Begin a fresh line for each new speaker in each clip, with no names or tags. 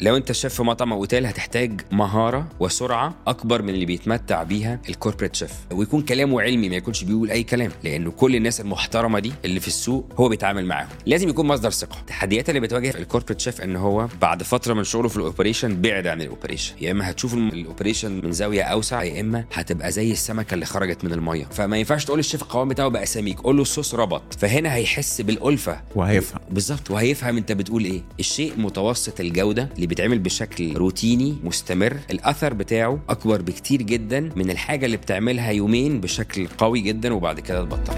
لو انت شيف في مطعم او اوتيل هتحتاج مهاره وسرعه اكبر من اللي بيتمتع بيها الكوربريت شيف ويكون كلامه علمي ما يكونش بيقول اي كلام لانه كل الناس المحترمه دي اللي في السوق هو بيتعامل معاهم لازم يكون مصدر ثقه التحديات اللي بتواجه الكوربريت شيف ان هو بعد فتره من شغله في الاوبريشن بعد عن الاوبريشن يا اما هتشوف الم- الاوبريشن من زاويه اوسع يا اما هتبقى زي السمكه اللي خرجت من الميه فما ينفعش تقول للشيف القوام بتاعه بقى سميك قول له الصوص ربط فهنا هيحس بالالفه
وهيفهم
بالظبط وهيفهم انت بتقول ايه الشيء متوسط الجوده اللي بيتعمل بشكل روتيني مستمر الاثر بتاعه اكبر بكتير جدا من الحاجه اللي بتعملها يومين بشكل قوي جدا وبعد كده تبطل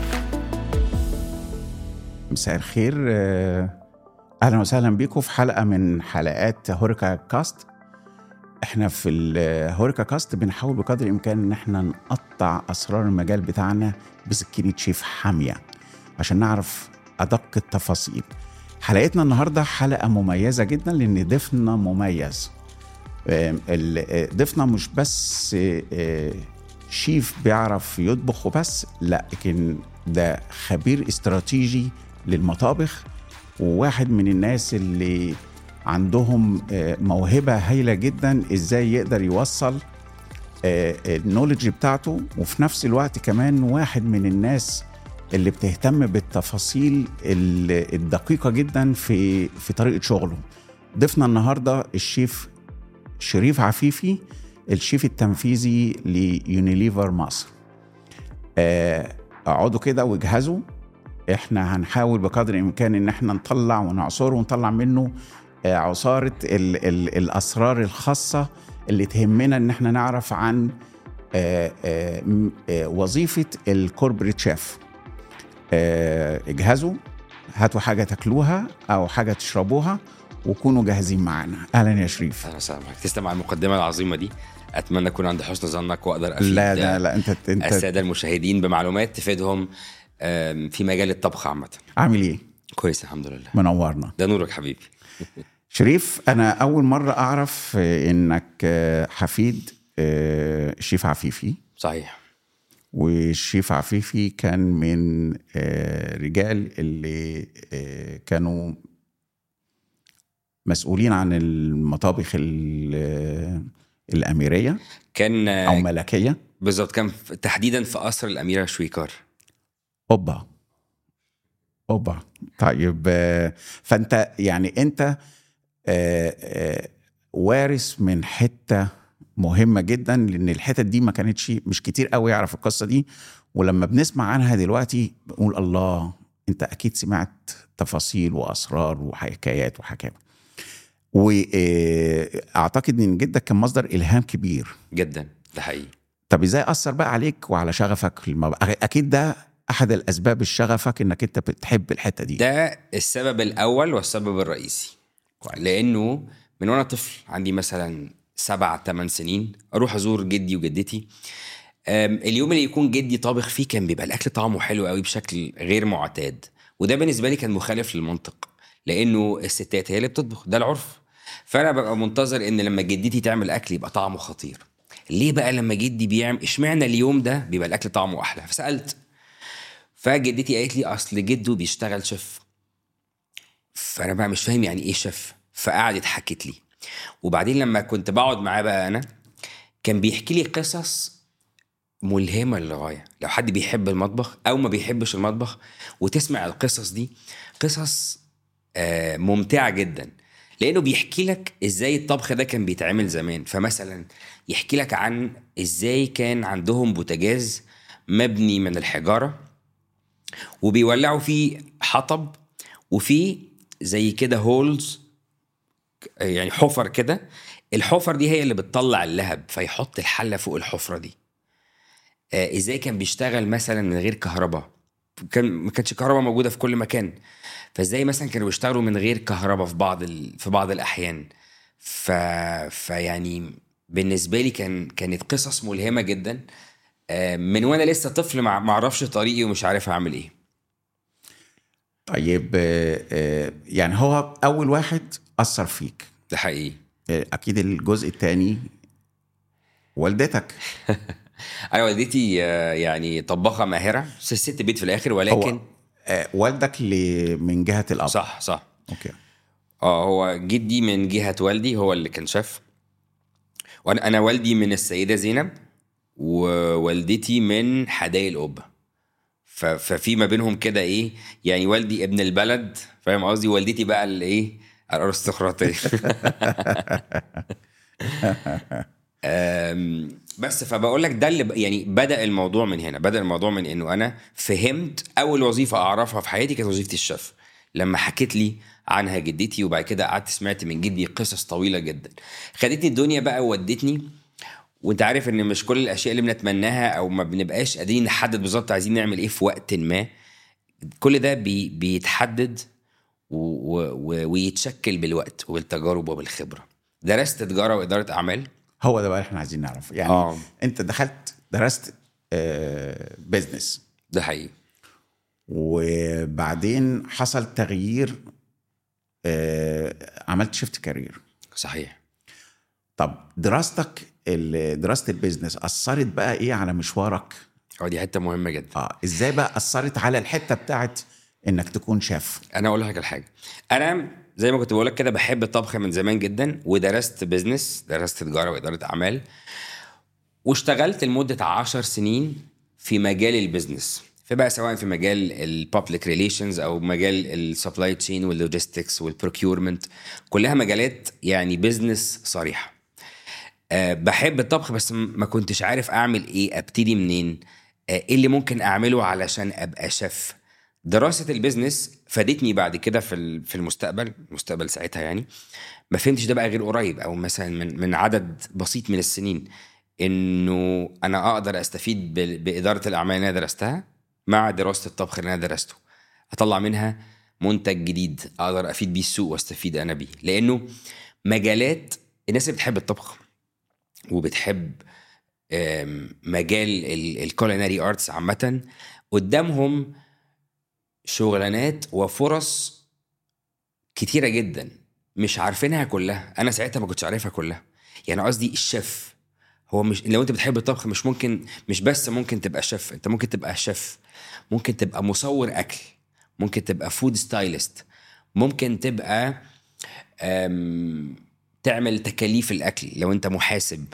مساء الخير آه، اهلا وسهلا بيكم في حلقه من حلقات هوريكا كاست احنا في الهوريكا كاست بنحاول بقدر الامكان ان احنا نقطع اسرار المجال بتاعنا بسكينه شيف حاميه عشان نعرف ادق التفاصيل حلقتنا النهارده حلقه مميزه جدا لان ضيفنا مميز آه، ال- آه، ضيفنا مش بس آه، آه، شيف بيعرف يطبخ وبس لا لكن ده خبير استراتيجي للمطابخ وواحد من الناس اللي عندهم آه، موهبة هايلة جدا ازاي يقدر يوصل آه، النولج بتاعته وفي نفس الوقت كمان واحد من الناس اللي بتهتم بالتفاصيل ال- الدقيقة جدا في في طريقة شغله ضيفنا النهارده الشيف شريف عفيفي الشيف التنفيذي ليونيليفر مصر آه، اقعدوا كده واجهزوا احنا هنحاول بقدر الامكان ان احنا نطلع ونعصره ونطلع منه آه، عصارة ال ال الاسرار الخاصة اللي تهمنا ان احنا نعرف عن آه، آه، م- آه، وظيفة الكوربريت شيف آه، اجهزوا هاتوا حاجة تاكلوها او حاجة تشربوها وكونوا جاهزين معانا اهلا يا شريف
اهلا وسهلا بك تسلم على المقدمه العظيمه دي اتمنى اكون عند حسن ظنك واقدر افيد
لا لا لا انت انت
الساده المشاهدين بمعلومات تفيدهم آم، في مجال الطبخ عامه
عامل ايه
كويس الحمد لله
منورنا
ده نورك حبيبي
شريف انا اول مره اعرف آه، انك آه، حفيد آه، شيف عفيفي
صحيح
والشيف عفيفي كان من آه، رجال اللي آه، كانوا مسؤولين عن المطابخ ال- آه، الاميريه
كان
او ملكيه
بالظبط كان في- تحديدا في قصر الاميره شويكار
اوبا اوبا طيب آه، فانت يعني انت آه، آه، وارث من حته مهمه جدا لان الحتت دي ما كانتش مش كتير قوي يعرف القصه دي ولما بنسمع عنها دلوقتي بنقول الله انت اكيد سمعت تفاصيل واسرار وحكايات وحكاوي واعتقد ان جدك كان مصدر الهام كبير
جدا ده حقيقي
طب ازاي اثر بقى عليك وعلى شغفك المب... اكيد ده احد الاسباب الشغفك انك انت بتحب الحته دي
ده السبب الاول والسبب الرئيسي لانه من وانا طفل عندي مثلا سبع ثمان سنين اروح ازور جدي وجدتي أم، اليوم اللي يكون جدي طابخ فيه كان بيبقى الاكل طعمه حلو قوي بشكل غير معتاد وده بالنسبه لي كان مخالف للمنطق لانه الستات هي اللي بتطبخ ده العرف فانا ببقى منتظر ان لما جدتي تعمل اكل يبقى طعمه خطير ليه بقى لما جدي بيعمل اشمعنى اليوم ده بيبقى الاكل طعمه احلى فسالت فجدتي قالت لي اصل جده بيشتغل شيف فانا بقى مش فاهم يعني ايه شيف فقعدت حكت لي وبعدين لما كنت بقعد معاه بقى انا كان بيحكي لي قصص ملهمه للغايه لو حد بيحب المطبخ او ما بيحبش المطبخ وتسمع القصص دي قصص آه، ممتعه جدا لانه بيحكي لك ازاي الطبخ ده كان بيتعمل زمان فمثلا يحكي لك عن ازاي كان عندهم بوتاجاز مبني من الحجاره وبيولعوا فيه حطب وفيه زي كده هولز يعني حفر كده الحفر دي هي اللي بتطلع اللهب فيحط الحله فوق الحفره دي آه ازاي كان بيشتغل مثلا من غير كهرباء كان ما كانتش كهرباء موجوده في كل مكان فازاي مثلا كانوا بيشتغلوا من غير كهرباء في بعض ال... في بعض الاحيان ف... فيعني بالنسبه لي كان كانت قصص ملهمه جدا آه، من وانا لسه طفل ما ما اعرفش طريقي ومش عارف اعمل ايه
طيب آه، آه، يعني هو اول واحد اثر فيك
ده حقيقي
آه، اكيد الجزء الثاني والدتك
انا والدتي آه، يعني طباخه ماهره بس ست بيت في الاخر ولكن
هو آه، والدك ل- من جهه الاب
صح صح
اوكي
اه هو جدي من جهه والدي هو اللي كان شيف وانا انا والدي من السيده زينب ووالدتي من حدائق القبه ف- ففي ما بينهم كده ايه يعني والدي ابن البلد فاهم قصدي والدتي بقى الايه الارستقراطيه أم، بس فبقول لك ده اللي ب- يعني بدا الموضوع من هنا بدا الموضوع من انه انا فهمت اول وظيفه اعرفها في حياتي كانت وظيفه الشيف لما حكت لي عنها جدتي وبعد كده قعدت سمعت من جدي قصص طويله جدا خدتني الدنيا بقى وودتني وانت عارف ان مش كل الاشياء اللي بنتمناها او ما بنبقاش قادرين نحدد بالظبط عايزين نعمل ايه في وقت ما كل ده بي بيتحدد و و و ويتشكل بالوقت وبالتجارب وبالخبره درست تجاره واداره اعمال
هو ده بقى اللي احنا عايزين نعرفه يعني
آه.
آه. انت دخلت درست آه بيزنس
ده حقيقي
وبعدين حصل تغيير آه عملت شيفت كارير
صحيح
طب دراستك ال- دراسه البيزنس اثرت بقى ايه على مشوارك
اه دي حته مهمه جدا
اه ازاي بقى اثرت على الحته بتاعت انك تكون شيف
انا اقول لك على حاجه انا زي ما كنت بقول لك كده بحب الطبخ من زمان جدا ودرست بيزنس درست تجاره واداره اعمال واشتغلت لمده عشر سنين في مجال البيزنس في بقى سواء في مجال البابليك ريليشنز او مجال السبلاي تشين واللوجيستكس والبروكيورمنت كلها مجالات يعني بيزنس صريحه أه بحب الطبخ بس م- ما كنتش عارف اعمل ايه ابتدي منين أه ايه اللي ممكن اعمله علشان ابقى شيف دراسه البيزنس فادتني بعد كده في ال- في المستقبل المستقبل ساعتها يعني ما فهمتش ده بقى غير قريب او مثلا من من عدد بسيط من السنين انه انا اقدر استفيد ب- باداره الاعمال اللي انا درستها مع دراسه الطبخ اللي انا درسته اطلع منها منتج جديد اقدر افيد بيه السوق واستفيد انا بيه لانه مجالات الناس اللي بتحب الطبخ وبتحب آم، مجال الكوليناري ارتس عامه قدامهم شغلانات وفرص كتيره جدا مش عارفينها كلها انا ساعتها ما كنتش عارفها كلها يعني قصدي الشيف هو مش لو انت بتحب الطبخ مش ممكن مش بس ممكن تبقى شيف انت ممكن تبقى شيف ممكن تبقى مصور اكل ممكن تبقى فود ستايلست ممكن تبقى أم، تعمل تكاليف الاكل لو انت محاسب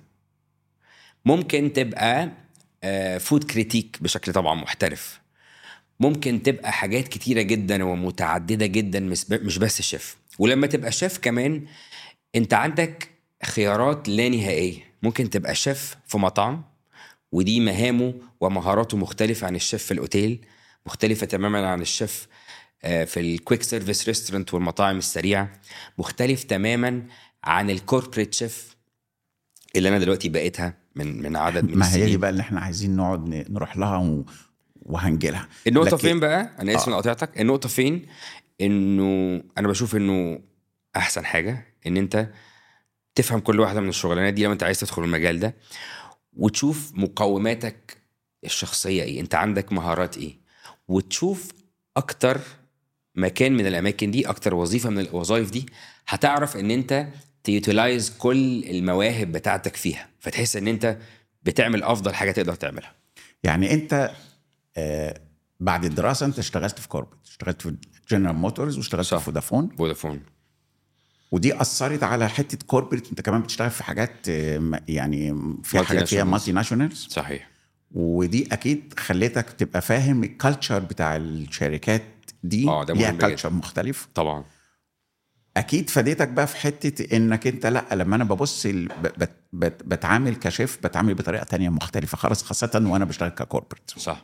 ممكن تبقى فود كريتيك بشكل طبعا محترف ممكن تبقى حاجات كتيرة جدا ومتعددة جدا مش ب- مش بس شيف ولما تبقى شيف كمان انت عندك خيارات لا نهائية ممكن تبقى شيف في مطعم ودي مهامه ومهاراته مختلفة عن الشيف في الأوتيل مختلفة تماما عن الشيف آه، في الكويك سيرفيس ريستورانت والمطاعم السريعة مختلف تماما عن الكوربريت شيف اللي أنا دلوقتي بقيتها من من عدد من
ما هي دي
السنين
بقى اللي احنا عايزين نقعد ن- نروح لها و... وهنجيلها
النقطة
لكن-
فين بقى؟ أنا آسف إني قاطعتك، النقطة فين؟ إنه أنا بشوف إنه أحسن حاجة إن أنت تفهم كل واحدة من الشغلانات دي لو أنت عايز تدخل المجال ده وتشوف مقوماتك الشخصية إيه، أنت عندك مهارات إيه، وتشوف أكتر مكان من الأماكن دي، أكتر وظيفة من الوظائف دي هتعرف إن أنت تيوتلايز كل المواهب بتاعتك فيها، فتحس إن أنت بتعمل أفضل حاجة تقدر تعملها.
يعني انت آه بعد الدراسه انت اشتغلت في كوربت اشتغلت في جنرال موتورز واشتغلت
صح.
في فودافون
فودافون
ودي اثرت على حته كوربريت انت كمان بتشتغل في حاجات آه، م- يعني فيها
Multinationals.
حاجات فيها مالتي ناشونالز
صحيح
ودي اكيد خليتك تبقى فاهم الكالتشر بتاع الشركات دي
آه، ده
ليها
مهم جدا.
كالتشر مختلف
طبعا
اكيد فادتك بقى في حته انك انت لا لما انا ببص ال- ب- بت بت بتعامل كشيف بتعامل بطريقه تانية مختلفه خالص خاصه وانا بشتغل ككوربريت
صح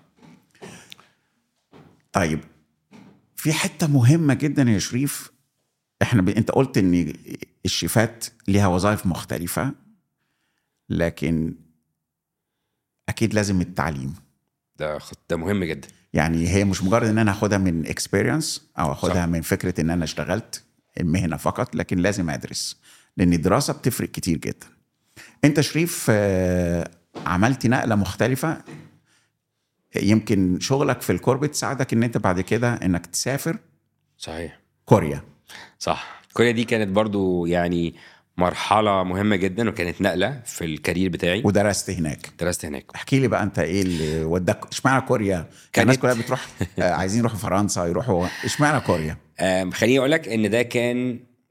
طيب في حته مهمه جدا يا شريف احنا ب... انت قلت ان الشيفات ليها وظائف مختلفه لكن اكيد لازم التعليم
ده خط ده مهم جدا
يعني هي مش مجرد ان انا اخدها من اكسبيرينس او اخدها
صح.
صح. من فكره ان انا اشتغلت المهنه فقط لكن لازم ادرس لان الدراسه بتفرق كتير جدا انت شريف آه، عملت نقله مختلفه يمكن شغلك في الكوربت ساعدك ان انت بعد كده انك تسافر
صحيح
كوريا
صح كوريا دي كانت برضو يعني مرحلة مهمة جدا وكانت نقلة في الكارير بتاعي
ودرست هناك
درست هناك
احكي لي بقى انت ايه اللي وداك اشمعنى كوريا كان
كانت-
الناس كلها بتروح آه، عايزين يروحوا فرنسا يروحوا اشمعنى كوريا
آم، خليني اقول لك ان ده كان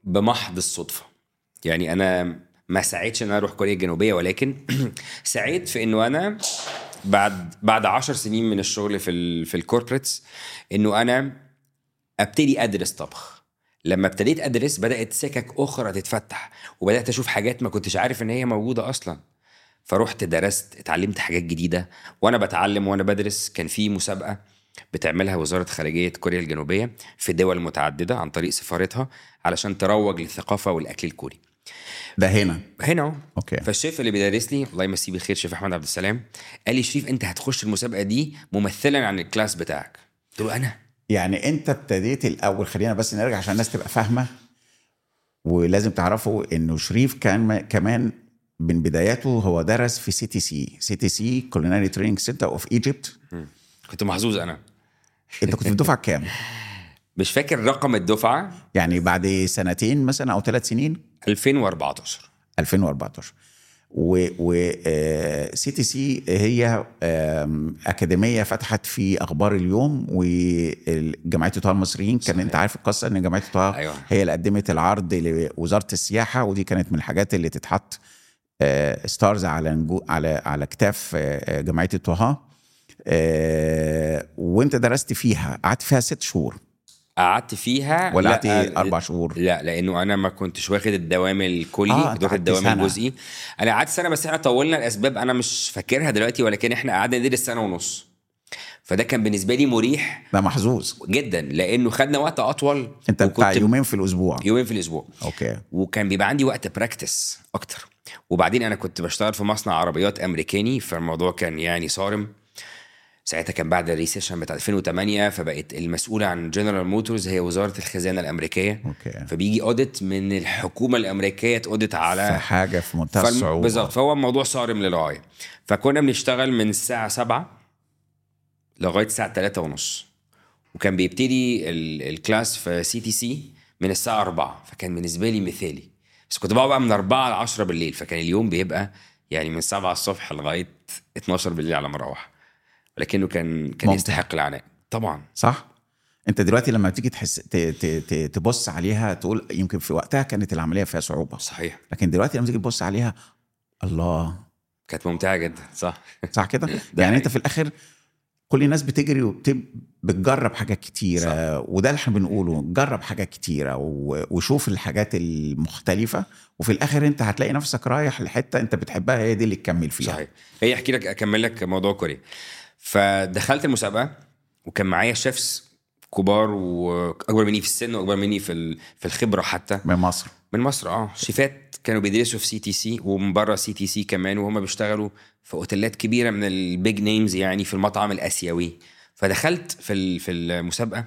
بمحض الصدفه يعني انا ما سعيتش ان انا اروح كوريا الجنوبيه ولكن سعيت في انه انا بعد بعد عشر سنين من الشغل في ال في الكوربريتس انه انا ابتدي ادرس طبخ لما ابتديت ادرس بدات سكك اخرى تتفتح وبدات اشوف حاجات ما كنتش عارف ان هي موجوده اصلا فرحت درست اتعلمت حاجات جديده وانا بتعلم وانا بدرس كان في مسابقه بتعملها وزاره خارجيه كوريا الجنوبيه في دول متعدده عن طريق سفارتها علشان تروج للثقافه والاكل الكوري
ده هنا
هنا اهو
اوكي
فالشيف اللي بيدرس لي الله يمسيه بالخير شيف احمد عبد السلام قال لي شريف انت هتخش المسابقه دي ممثلا عن الكلاس بتاعك قلت له انا
يعني انت ابتديت الاول خلينا بس نرجع عشان الناس تبقى فاهمه ولازم تعرفوا انه شريف كان كمان من بداياته هو درس في سي تي سي سي تي سي كوليناري تريننج سنتر اوف ايجيبت
كنت محظوظ انا
انت كنت في الدفعه كام؟
مش فاكر رقم الدفعه
يعني بعد سنتين مثلا او ثلاث سنين
2014
2014 و و سي تي سي هي آم، اكاديميه فتحت في اخبار اليوم وجمعيه طه المصريين كان انت عارف القصه ان جمعيه طه
أيوة.
هي اللي قدمت العرض لوزاره السياحه ودي كانت من الحاجات اللي تتحط آه، ستارز على نجو على على كتاف آه، جمعيه طه آه، وانت درست فيها قعدت فيها ست شهور
قعدت فيها
ولا
لا،
قعدت اربع شهور
لا لانه انا ما كنتش واخد الدوام الكلي
آه،
كنت
أنت
واخد
قعدت
الدوام
سنة.
الجزئي انا قعدت سنه بس احنا طولنا الاسباب انا مش فاكرها دلوقتي ولكن احنا قعدنا ندرس سنه ونص فده كان بالنسبه لي مريح
ده محظوظ
جدا لانه خدنا وقت اطول
انت بتاع
وكنت
يومين في الاسبوع
يومين في الاسبوع
اوكي
وكان بيبقى عندي وقت براكتس اكتر وبعدين انا كنت بشتغل في مصنع عربيات امريكاني فالموضوع كان يعني صارم ساعتها كان بعد الريسيشن بتاع 2008 فبقت المسؤوله عن جنرال موتورز هي وزاره الخزانه الامريكيه
اوكي
فبيجي اوديت من الحكومه الامريكيه تاوديت على
في حاجه في منتهى
فالم-
الصعوبه
بالظبط فهو الموضوع صارم للغايه فكنا بنشتغل من الساعه 7 لغايه الساعه 3 ونص وكان بيبتدي ال- الكلاس في سي تي سي من الساعه 4 فكان بالنسبه لي مثالي بس كنت بقى, بقى من 4 ل 10 بالليل فكان اليوم بيبقى يعني من 7 الصبح لغايه 12 بالليل على ما اروح ولكنه كان كان
ممتع.
يستحق العناء طبعا
صح انت دلوقتي لما تيجي تحس ت... ت... ت... تبص عليها تقول يمكن في وقتها كانت العمليه فيها صعوبه
صحيح
لكن دلوقتي لما تيجي تبص عليها الله
كانت ممتعه جدا صح
صح كده يعني انت في الاخر كل الناس بتجري وبتجرب حاجات كتيرة وده اللي احنا بنقوله جرب حاجات كتيرة و- وشوف الحاجات المختلفة وفي الآخر أنت هتلاقي نفسك رايح لحتة أنت بتحبها هي دي اللي تكمل فيها
صحيح هي احكي لك اكمل لك موضوع كوريا فدخلت المسابقه وكان معايا شيفs كبار واكبر مني في السن واكبر مني في ال- في الخبره حتى
من مصر
من مصر اه شيفات كانوا بيدرسوا في سي تي سي ومن بره سي تي سي كمان وهم بيشتغلوا في اوتيلات كبيره من البيج نيمز يعني في المطعم الاسيوي فدخلت في ال- في المسابقه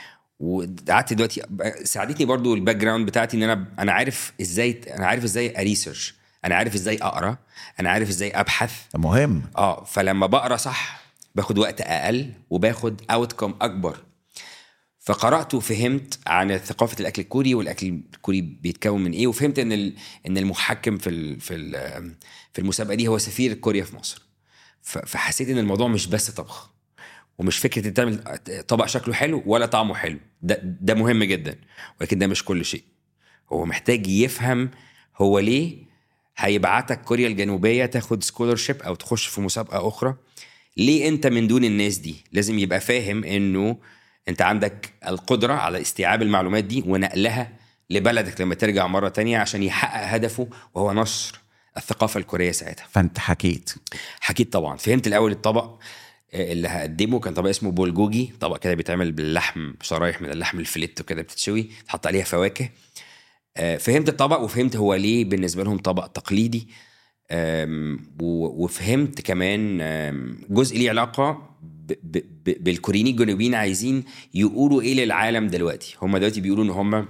وقعدت دلوقتي ساعدتني برضو الباك جراوند بتاعتي ان انا انا عارف ازاي انا عارف ازاي اريسيرش انا عارف ازاي اقرا انا عارف ازاي ابحث
ده مهم
اه فلما بقرا صح باخد وقت اقل وباخد اوتكم اكبر فقرات وفهمت عن ثقافه الاكل الكوري والاكل الكوري بيتكون من ايه وفهمت ان ال- ان المحكم في ال في ال في المسابقه دي هو سفير كوريا في مصر ف- فحسيت ان الموضوع مش بس طبخ ومش فكره إنت تعمل طبق شكله حلو ولا طعمه حلو ده ده مهم جدا ولكن ده مش كل شيء هو محتاج يفهم هو ليه هيبعتك كوريا الجنوبيه تاخد سكولرشيب او تخش في مسابقه اخرى ليه انت من دون الناس دي لازم يبقى فاهم انه انت عندك القدره على استيعاب المعلومات دي ونقلها لبلدك لما ترجع مره تانية عشان يحقق هدفه وهو نشر الثقافه الكوريه ساعتها
فأنت حكيت
حكيت طبعا فهمت الاول الطبق آه، اللي هقدمه كان طبق اسمه بولجوجي طبق كده بيتعمل باللحم شرايح من اللحم الفليتو كده بتتشوي تحط عليها فواكه آه، فهمت الطبق وفهمت هو ليه بالنسبه لهم طبق تقليدي آم، و- وفهمت كمان آم، جزء ليه علاقه ب- ب- ب- بالكوريين الجنوبيين عايزين يقولوا ايه للعالم دلوقتي هم دلوقتي بيقولوا ان هم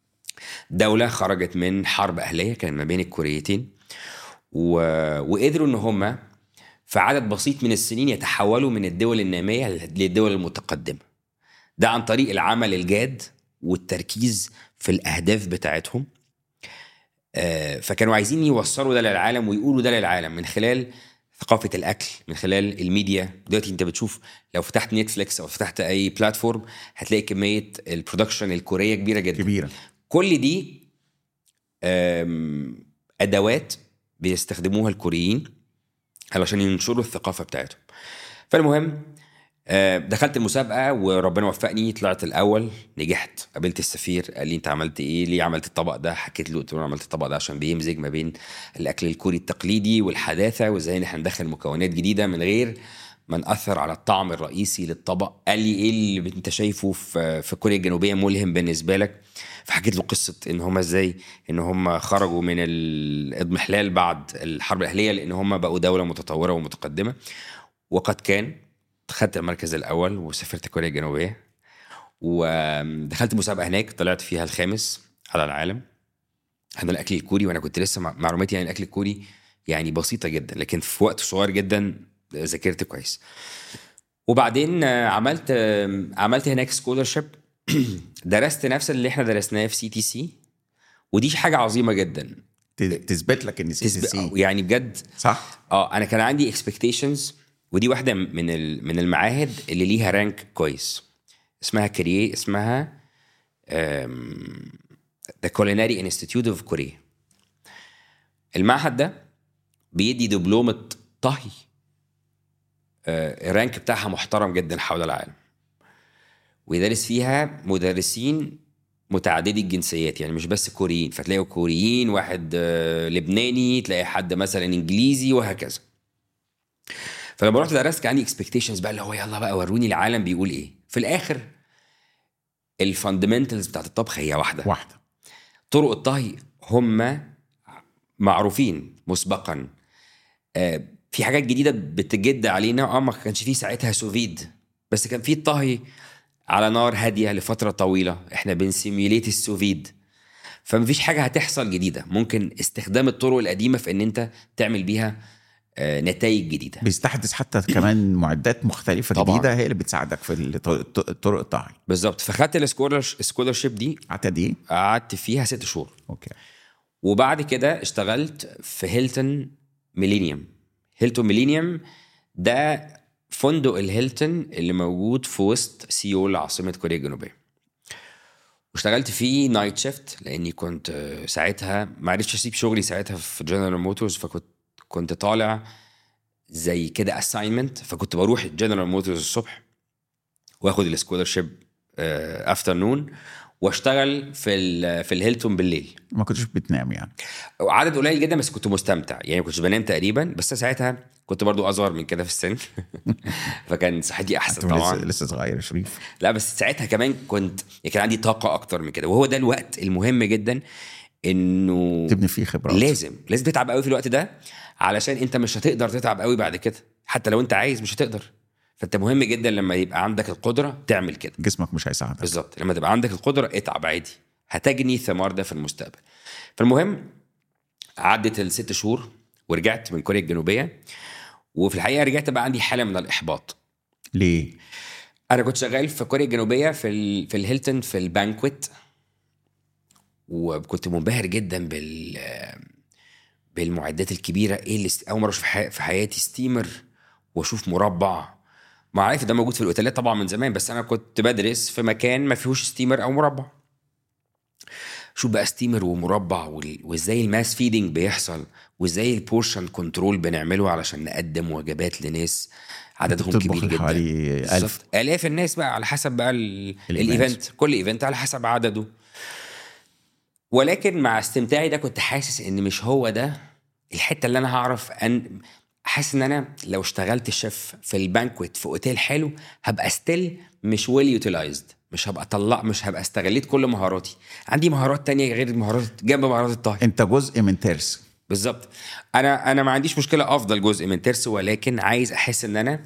دوله خرجت من حرب اهليه كان ما بين الكوريتين و... وقدروا ان هم في عدد بسيط من السنين يتحولوا من الدول الناميه للدول المتقدمه ده عن طريق العمل الجاد والتركيز في الاهداف بتاعتهم آه، فكانوا عايزين يوصلوا ده للعالم ويقولوا ده للعالم من خلال ثقافة الأكل من خلال الميديا دلوقتي أنت بتشوف لو فتحت نتفليكس أو فتحت أي بلاتفورم هتلاقي كمية البرودكشن الكورية كبيرة جدا
كبيرة
كل دي آم، ادوات بيستخدموها الكوريين علشان ينشروا الثقافه بتاعتهم فالمهم آه، دخلت المسابقه وربنا وفقني طلعت الاول نجحت قابلت السفير قال لي انت عملت ايه ليه عملت الطبق ده حكيت له قلت له أنا عملت الطبق ده عشان بيمزج ما بين الاكل الكوري التقليدي والحداثه وازاي ان احنا ندخل مكونات جديده من غير ما ناثر على الطعم الرئيسي للطبق قال لي ايه اللي انت شايفه في في كوريا الجنوبيه ملهم بالنسبه لك فحكيت له قصه ان هم ازاي ان هم خرجوا من الاضمحلال بعد الحرب الاهليه لان هم بقوا دوله متطوره ومتقدمه وقد كان خدت المركز الاول وسافرت كوريا الجنوبيه ودخلت مسابقه هناك طلعت فيها الخامس على العالم هذا الاكل الكوري وانا كنت لسه مع- معلوماتي عن الاكل الكوري يعني بسيطه جدا لكن في وقت صغير جدا ذاكرت كويس وبعدين آه، عملت آه، عملت هناك سكولرشيب درست نفس اللي احنا درسناه في سي تي سي ودي حاجه عظيمه جدا
ت- تثبت لك ان سي سي
تسب-
سي
يعني بجد
صح
اه انا كان عندي اكسبكتيشنز ودي واحده من ال- من المعاهد اللي ليها رانك كويس اسمها كوريه اسمها ذا كوليناري انستيتيوت اوف كوريا المعهد ده بيدي دبلومه طهي آه، الرانك بتاعها محترم جدا حول العالم ويدرس فيها مدرسين متعددي الجنسيات يعني مش بس كوريين فتلاقوا كوريين واحد آه، لبناني تلاقي حد مثلا انجليزي وهكذا فلما رحت درست كان عندي اكسبكتيشنز بقى اللي هو يلا بقى وروني العالم بيقول ايه في الاخر الفاندمنتالز بتاعت الطبخ هي واحده
واحده
طرق الطهي هم معروفين مسبقا آه، في حاجات جديده بتجد علينا اه ما كانش فيه ساعتها سوفيد بس كان فيه الطهي على نار هاديه لفتره طويله احنا بنسيميوليت السوفيد فمفيش حاجه هتحصل جديده ممكن استخدام الطرق القديمه في ان انت تعمل بيها نتائج جديده
بيستحدث حتى كمان معدات مختلفه
طبعاً.
جديده هي اللي بتساعدك في الط- الط- طرق الطهي
بالظبط فخدت السكولرشيب دي
قعدت قد ايه؟
قعدت فيها ست شهور
اوكي
وبعد كده اشتغلت في هيلتون ميلينيوم هيلتون ميلينيوم ده فندق الهيلتون اللي موجود في وسط سيول عاصمة كوريا الجنوبية واشتغلت فيه نايت شيفت لاني كنت آه، ساعتها ما عرفتش اسيب شغلي ساعتها في جنرال موتورز فكنت كنت طالع زي كده اساينمنت فكنت بروح جنرال موتورز الصبح واخد السكولرشيب افترنون واشتغل في ال في الهيلتون بالليل
ما كنتش بتنام يعني
عدد قليل جدا بس كنت مستمتع يعني ما كنتش بنام تقريبا بس ساعتها كنت برضو اصغر من كده في السن فكان صحتي احسن
أنت
طبعا
لسه, لسه صغير يا شريف
لا بس ساعتها كمان كنت يعني كان عندي طاقه اكتر من كده وهو ده الوقت المهم جدا انه
تبني فيه خبرات
لازم لازم تتعب قوي في الوقت ده علشان انت مش هتقدر تتعب قوي بعد كده حتى لو انت عايز مش هتقدر فانت مهم جدا لما يبقى عندك القدره تعمل كده
جسمك مش هيساعدك
بالظبط لما تبقى عندك القدره اتعب عادي هتجني ثمار ده في المستقبل فالمهم عدت الست شهور ورجعت من كوريا الجنوبيه وفي الحقيقه رجعت بقى عندي حاله من الاحباط
ليه؟
انا كنت شغال في كوريا الجنوبيه في ال... في الهيلتون في البانكويت وكنت منبهر جدا بال بالمعدات الكبيره ايه اللي اول مره اشوف في حي- في حياتي ستيمر واشوف مربع ما عارف ده موجود في الاوتيلات طبعا من زمان بس انا كنت بدرس في مكان ما فيهوش ستيمر او مربع شوف بقى ستيمر ومربع وال- وازاي الماس فيدنج بيحصل وازاي البورشن كنترول بنعمله علشان نقدم وجبات لناس عددهم
بتطبخ
كبير جدا
لحوالي ألف.
بالظبط. الاف الناس بقى على حسب بقى ال-
الإيفنت.
الايفنت كل ايفنت على حسب عدده ولكن مع استمتاعي ده كنت حاسس ان مش هو ده الحته اللي انا هعرف ان حاسس ان انا لو اشتغلت شيف في البانكويت في اوتيل حلو هبقى ستيل مش ويل يوتيلايزد مش هبقى طلع مش هبقى استغليت كل مهاراتي عندي مهارات تانية غير مهارات جنب مهارات الطهي
انت جزء من ترس
بالظبط انا انا ما عنديش مشكله افضل جزء من ترس ولكن عايز احس ان انا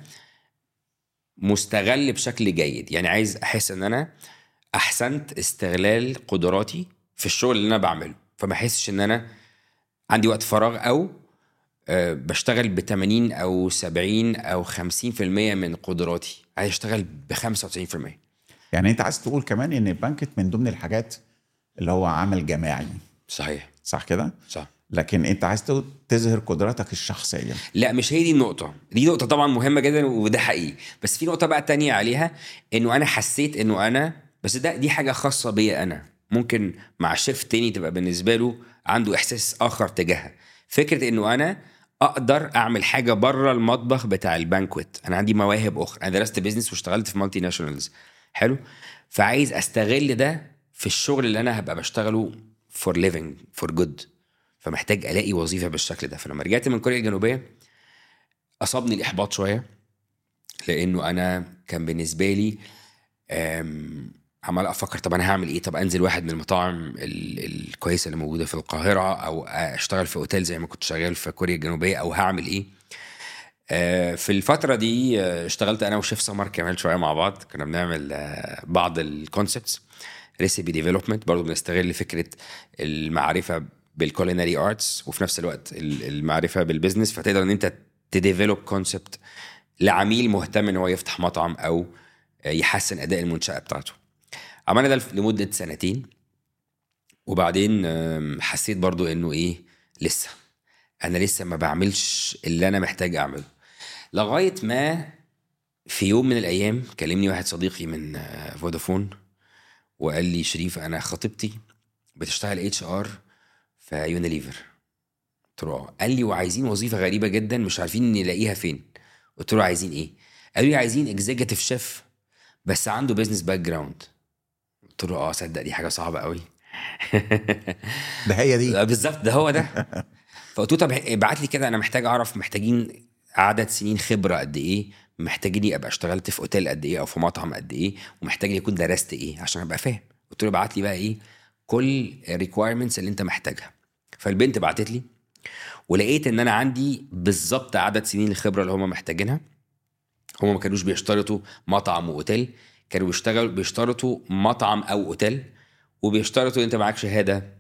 مستغل بشكل جيد يعني عايز احس ان انا احسنت استغلال قدراتي في الشغل اللي انا بعمله فما احسش ان انا عندي وقت فراغ او آه، بشتغل ب 80 او 70 او 50% من قدراتي عايز اشتغل ب 95%
يعني انت عايز تقول كمان ان البانكت من ضمن الحاجات اللي هو عمل جماعي
صحيح
صح كده؟
صح
لكن انت عايز تو- تظهر قدراتك الشخصيه
لا مش هي دي النقطة دي نقطة طبعا مهمة جدا وده حقيقي بس في نقطة بقى تانية عليها انه انا حسيت انه انا بس ده دي حاجة خاصة بيا انا ممكن مع الشيف تاني تبقى بالنسبه له عنده احساس اخر تجاهها فكره انه انا اقدر اعمل حاجه بره المطبخ بتاع البانكويت انا عندي مواهب اخرى انا درست بيزنس واشتغلت في مالتي ناشونالز حلو فعايز استغل ده في الشغل اللي انا هبقى بشتغله فور ليفنج فور جود فمحتاج الاقي وظيفه بالشكل ده فلما رجعت من كوريا الجنوبيه اصابني الاحباط شويه لانه انا كان بالنسبه لي أم، عمال افكر طب انا هعمل ايه طب انزل واحد من المطاعم ال- الكويسه اللي موجوده في القاهره او اشتغل في اوتيل زي ما كنت شغال في كوريا الجنوبيه او هعمل ايه آه، في الفترة دي آه، اشتغلت أنا وشيف سمر كمان شوية مع بعض كنا بنعمل آه، بعض الكونسبتس ريسيبي ديفلوبمنت برضه بنستغل فكرة المعرفة بالكولينري ارتس وفي نفس الوقت ال- المعرفة بالبزنس فتقدر إن أنت تديفلوب كونسبت لعميل مهتم إن هو يفتح مطعم أو آه، يحسن أداء المنشأة بتاعته. عملنا ده لمدة سنتين وبعدين آم، حسيت برضو إنه إيه لسه انا لسه ما بعملش اللي انا محتاج اعمله لغايه ما في يوم من الايام كلمني واحد صديقي من آه، فودافون وقال لي شريف انا خطيبتي بتشتغل اتش ار في يونيليفر قلت له اه قال لي وعايزين وظيفه غريبه جدا مش عارفين نلاقيها فين قلت له عايزين ايه قالوا لي عايزين اكزيكتيف شيف بس عنده بيزنس باك جراوند قلت له اه صدق دي حاجه صعبه قوي
ده هي دي
آه، بالظبط ده هو ده فقلت له طب ابعت لي كده انا محتاج اعرف محتاجين عدد سنين خبره قد ايه محتاجني ابقى اشتغلت في اوتيل قد ايه او في مطعم قد ايه ومحتاجني اكون درست ايه عشان ابقى فاهم قلت له ابعت لي بقى ايه كل الريكوايرمنتس اللي انت محتاجها فالبنت بعتت لي ولقيت ان انا عندي بالظبط عدد سنين الخبره اللي هم محتاجينها هم ما كانوش بيشترطوا مطعم واوتيل كانوا بيشتغلوا بيشترطوا مطعم او اوتيل وبيشترطوا انت معاك شهاده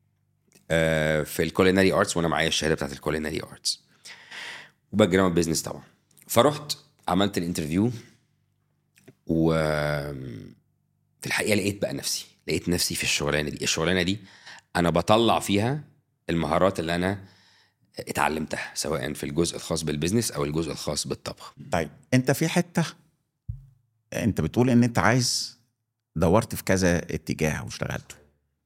آه، في الكولينري ارتس وانا معايا الشهاده بتاعت الكولينري ارتس وباك جراوند بزنس طبعا فرحت عملت الانترفيو و في الحقيقه لقيت بقى نفسي لقيت نفسي في الشغلانه دي الشغلانه دي انا بطلع فيها المهارات اللي انا اتعلمتها سواء في الجزء الخاص بالبزنس او الجزء الخاص بالطبخ
طيب انت في حته انت بتقول ان انت عايز دورت في كذا اتجاه واشتغلته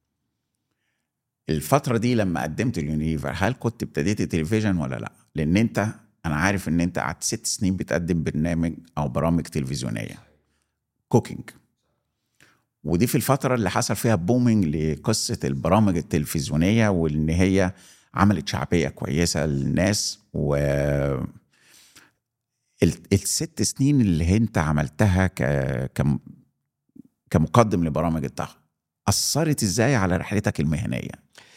الفترة دي لما قدمت اليونيفر هل كنت ابتديت تلفزيون ولا لا؟ لأن أنت أنا عارف إن أنت قعدت ست سنين بتقدم برنامج أو برامج تلفزيونية كوكينج ودي في الفترة اللي حصل فيها بومينج لقصة البرامج التلفزيونية وإن هي عملت شعبية كويسة للناس و ال- الست سنين اللي انت عملتها ك... كم... كمقدم لبرامج الطهي أثرت ازاي على رحلتك المهنية؟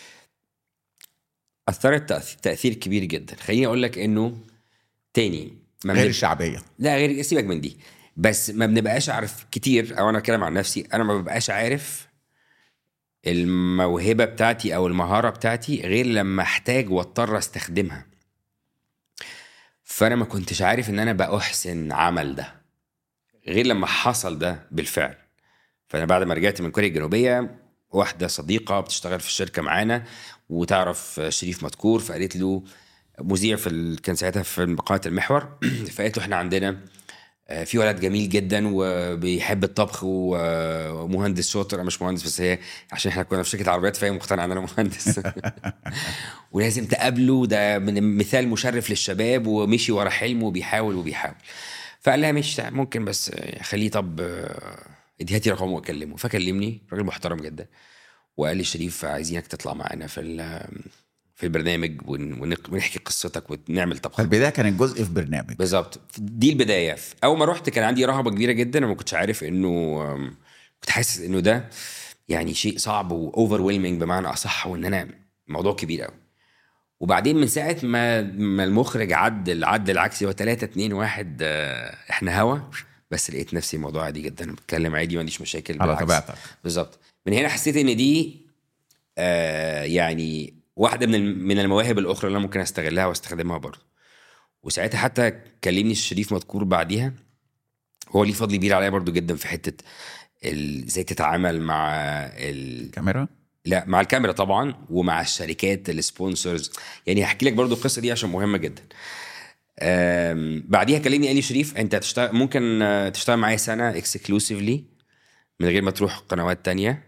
اثرت تأث- تاثير كبير جدا خليني اقول لك انه تاني ما
غير
بنب-
الشعبية
لا غير سيبك من دي بس ما بنبقاش عارف كتير او انا اتكلم عن نفسي انا ما ببقاش عارف الموهبه بتاعتي او المهاره بتاعتي غير لما احتاج واضطر استخدمها فانا ما كنتش عارف ان انا باحسن عمل ده غير لما حصل ده بالفعل فانا بعد ما رجعت من كوريا الجنوبيه واحده صديقه بتشتغل في الشركه معانا وتعرف شريف مذكور فقالت له مذيع في ال... كان ساعتها في قناه المحور فقالت له احنا عندنا آه، في ولد جميل جدا وبيحب الطبخ و- ومهندس شاطر انا مش مهندس بس هي عشان احنا كنا في شركه عربيات فهي مقتنعه ان انا مهندس ولازم تقابله ده من مثال مشرف للشباب ومشي ورا حلمه وبيحاول وبيحاول فقال لها مش ممكن بس خليه طب آه، ادي هاتي رقمه واكلمه فكلمني راجل محترم جدا وقال لي شريف عايزينك تطلع معانا في ال- في البرنامج ون- ونق- ونحكي قصتك ونعمل طبخ
فالبداية كانت جزء في برنامج
بالظبط دي البدايه اول ما رحت كان عندي رهبه كبيره جدا وما كنتش عارف انه أم، كنت حاسس انه ده يعني شيء صعب واوفر بمعنى اصح وان انا موضوع كبير قوي وبعدين من ساعه ما ما المخرج عد العد العكسي هو 3 2 1 آه، احنا هوا بس لقيت نفسي الموضوع عادي جدا بتكلم عادي ما عنديش مشاكل
على
بالعكس.
طبيعتك
بالظبط من هنا حسيت ان دي آه يعني واحده من الم- من المواهب الاخرى اللي انا ممكن استغلها واستخدمها برضه وساعتها حتى كلمني الشريف مذكور بعديها هو ليه فضل كبير عليا برضه جدا في حته ال- ازاي تتعامل مع ال...
كاميرا
لا مع الكاميرا طبعا ومع الشركات السبونسرز يعني هحكي لك برضو القصه دي عشان مهمه جدا آم، بعديها كلمني قال لي شريف انت هتشتغل ممكن آه، تشتغل معايا سنه اكسكلوسيفلي من غير ما تروح قنوات تانية قلت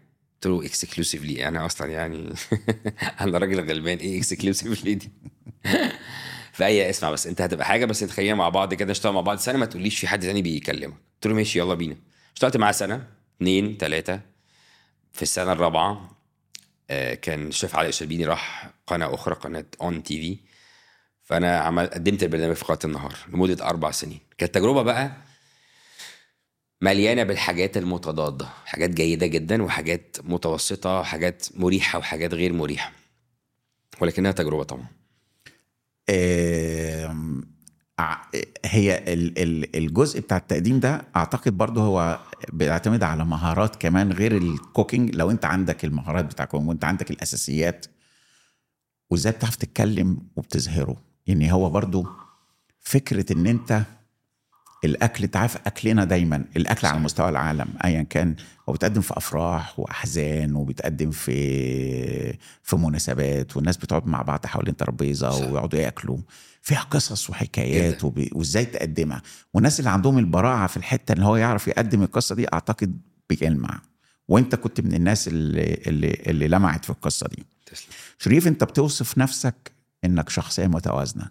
قلت له اكسكلوسيفلي انا اصلا يعني انا راجل غلبان ايه اكسكلوسيفلي دي فهي اسمع بس انت هتبقى حاجه بس نتخيلها مع بعض كده نشتغل مع بعض سنه ما تقوليش في حد تاني بيكلمك قلت له ماشي يلا بينا اشتغلت معاه سنه اتنين تلاته في السنه الرابعه آه، كان الشيف علي الشربيني راح قناه اخرى قناه اون تي في فانا عمل قدمت البرنامج في قناه النهار لمده اربع سنين كانت تجربه بقى مليانه بالحاجات المتضاده حاجات جيده جدا وحاجات متوسطه وحاجات مريحه وحاجات غير مريحه ولكنها تجربه طبعا
آم، ع- هي ال- ال- الجزء بتاع التقديم ده اعتقد برضه هو بيعتمد على مهارات كمان غير الكوكينج لو انت عندك المهارات بتاع الكوكينج وانت عندك الاساسيات وازاي بتعرف تتكلم وبتظهره يعني هو برضه فكره ان انت الاكل انت عارف اكلنا دايما الاكل على مستوى العالم ايا كان هو بيتقدم في افراح واحزان وبيتقدم في في مناسبات والناس بتقعد مع بعض حوالين ترابيزه
صح.
ويقعدوا ياكلوا فيها قصص وحكايات
جدا.
وبي... وازاي تقدمها والناس اللي عندهم البراعه في الحته ان هو يعرف يقدم القصه دي اعتقد بيلمع وانت كنت من الناس اللي اللي, اللي لمعت في القصه دي
تسلم
شريف انت بتوصف نفسك انك شخصيه متوازنه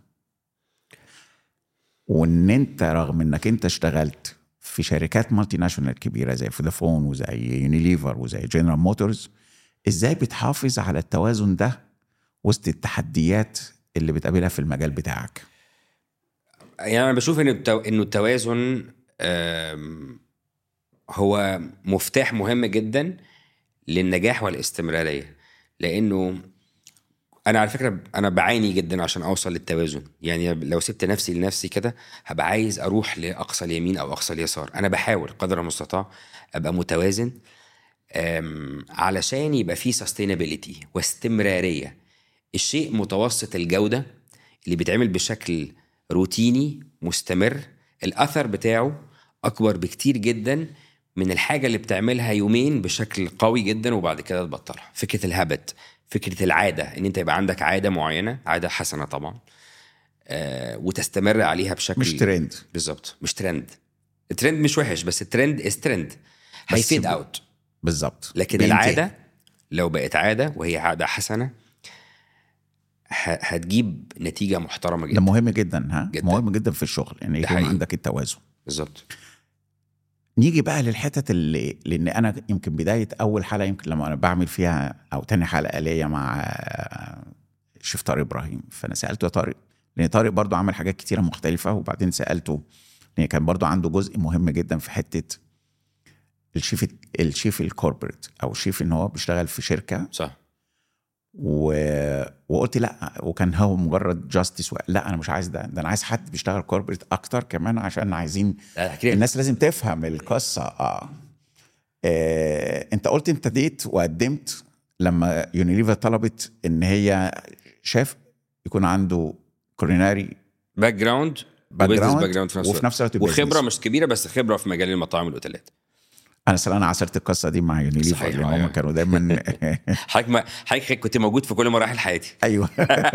وان انت رغم انك انت اشتغلت في شركات مالتي ناشونال كبيره زي فودافون وزي يونيليفر وزي جنرال موتورز ازاي بتحافظ على التوازن ده وسط التحديات اللي بتقابلها في المجال بتاعك
يعني انا بشوف ان التو... انه التوازن آم، هو مفتاح مهم جدا للنجاح والاستمراريه لانه انا على فكره انا بعاني جدا عشان اوصل للتوازن يعني لو سبت نفسي لنفسي كده هبقى عايز اروح لاقصى اليمين او اقصى اليسار انا بحاول قدر المستطاع ابقى متوازن أم، علشان يبقى فيه sustainability واستمراريه الشيء متوسط الجوده اللي بيتعمل بشكل روتيني مستمر الاثر بتاعه اكبر بكتير جدا من الحاجه اللي بتعملها يومين بشكل قوي جدا وبعد كده تبطلها فكره الهابت فكره العاده ان انت يبقى عندك عاده معينه عاده حسنه طبعا آه وتستمر عليها بشكل
مش ترند
بالظبط مش ترند الترند مش وحش بس الترند از ترند هيفيد
ب-
اوت
بالظبط
لكن
بينتهي.
العاده لو بقت عاده وهي عاده حسنه ه- هتجيب نتيجه محترمه
ده
جدا
مهم جدا ها
جدا.
مهم جدا في الشغل ان يكون
حقيقي.
عندك التوازن
بالظبط
نيجي بقى للحتت اللي لان انا يمكن بدايه اول حلقه يمكن لما انا بعمل فيها او تاني حلقه ليا مع شيف طارق ابراهيم فانا سالته يا طارق لان طارق برضو عمل حاجات كتيره مختلفه وبعدين سالته لان كان برضو عنده جزء مهم جدا في حته الشيف الشيف الكوربريت او الشيف ان هو بيشتغل في شركه
صح
و... وقلت لا وكان هو مجرد جاستس لا انا مش عايز ده ده انا عايز حد بيشتغل كوربريت اكتر كمان عشان عايزين
لا احكي لك
الناس لازم تفهم القصه اه, آه انت قلت انت ديت وقدمت لما يونيليفر طلبت ان هي شاف يكون عنده كوريناري
باك جراوند
باك
باك
جراوند
جراوند في نفس
وفي
الوقت
نفس الوقت
وخبره
business.
مش كبيره بس خبره في مجال المطاعم والاوتيلات
انا اصل انا عاصرت القصه دي مع يونيليفر
صحيح،
لان هم
أيوة.
كانوا دايما
حضرتك ما حضرتك كنت موجود في كل مراحل حياتي
ايوه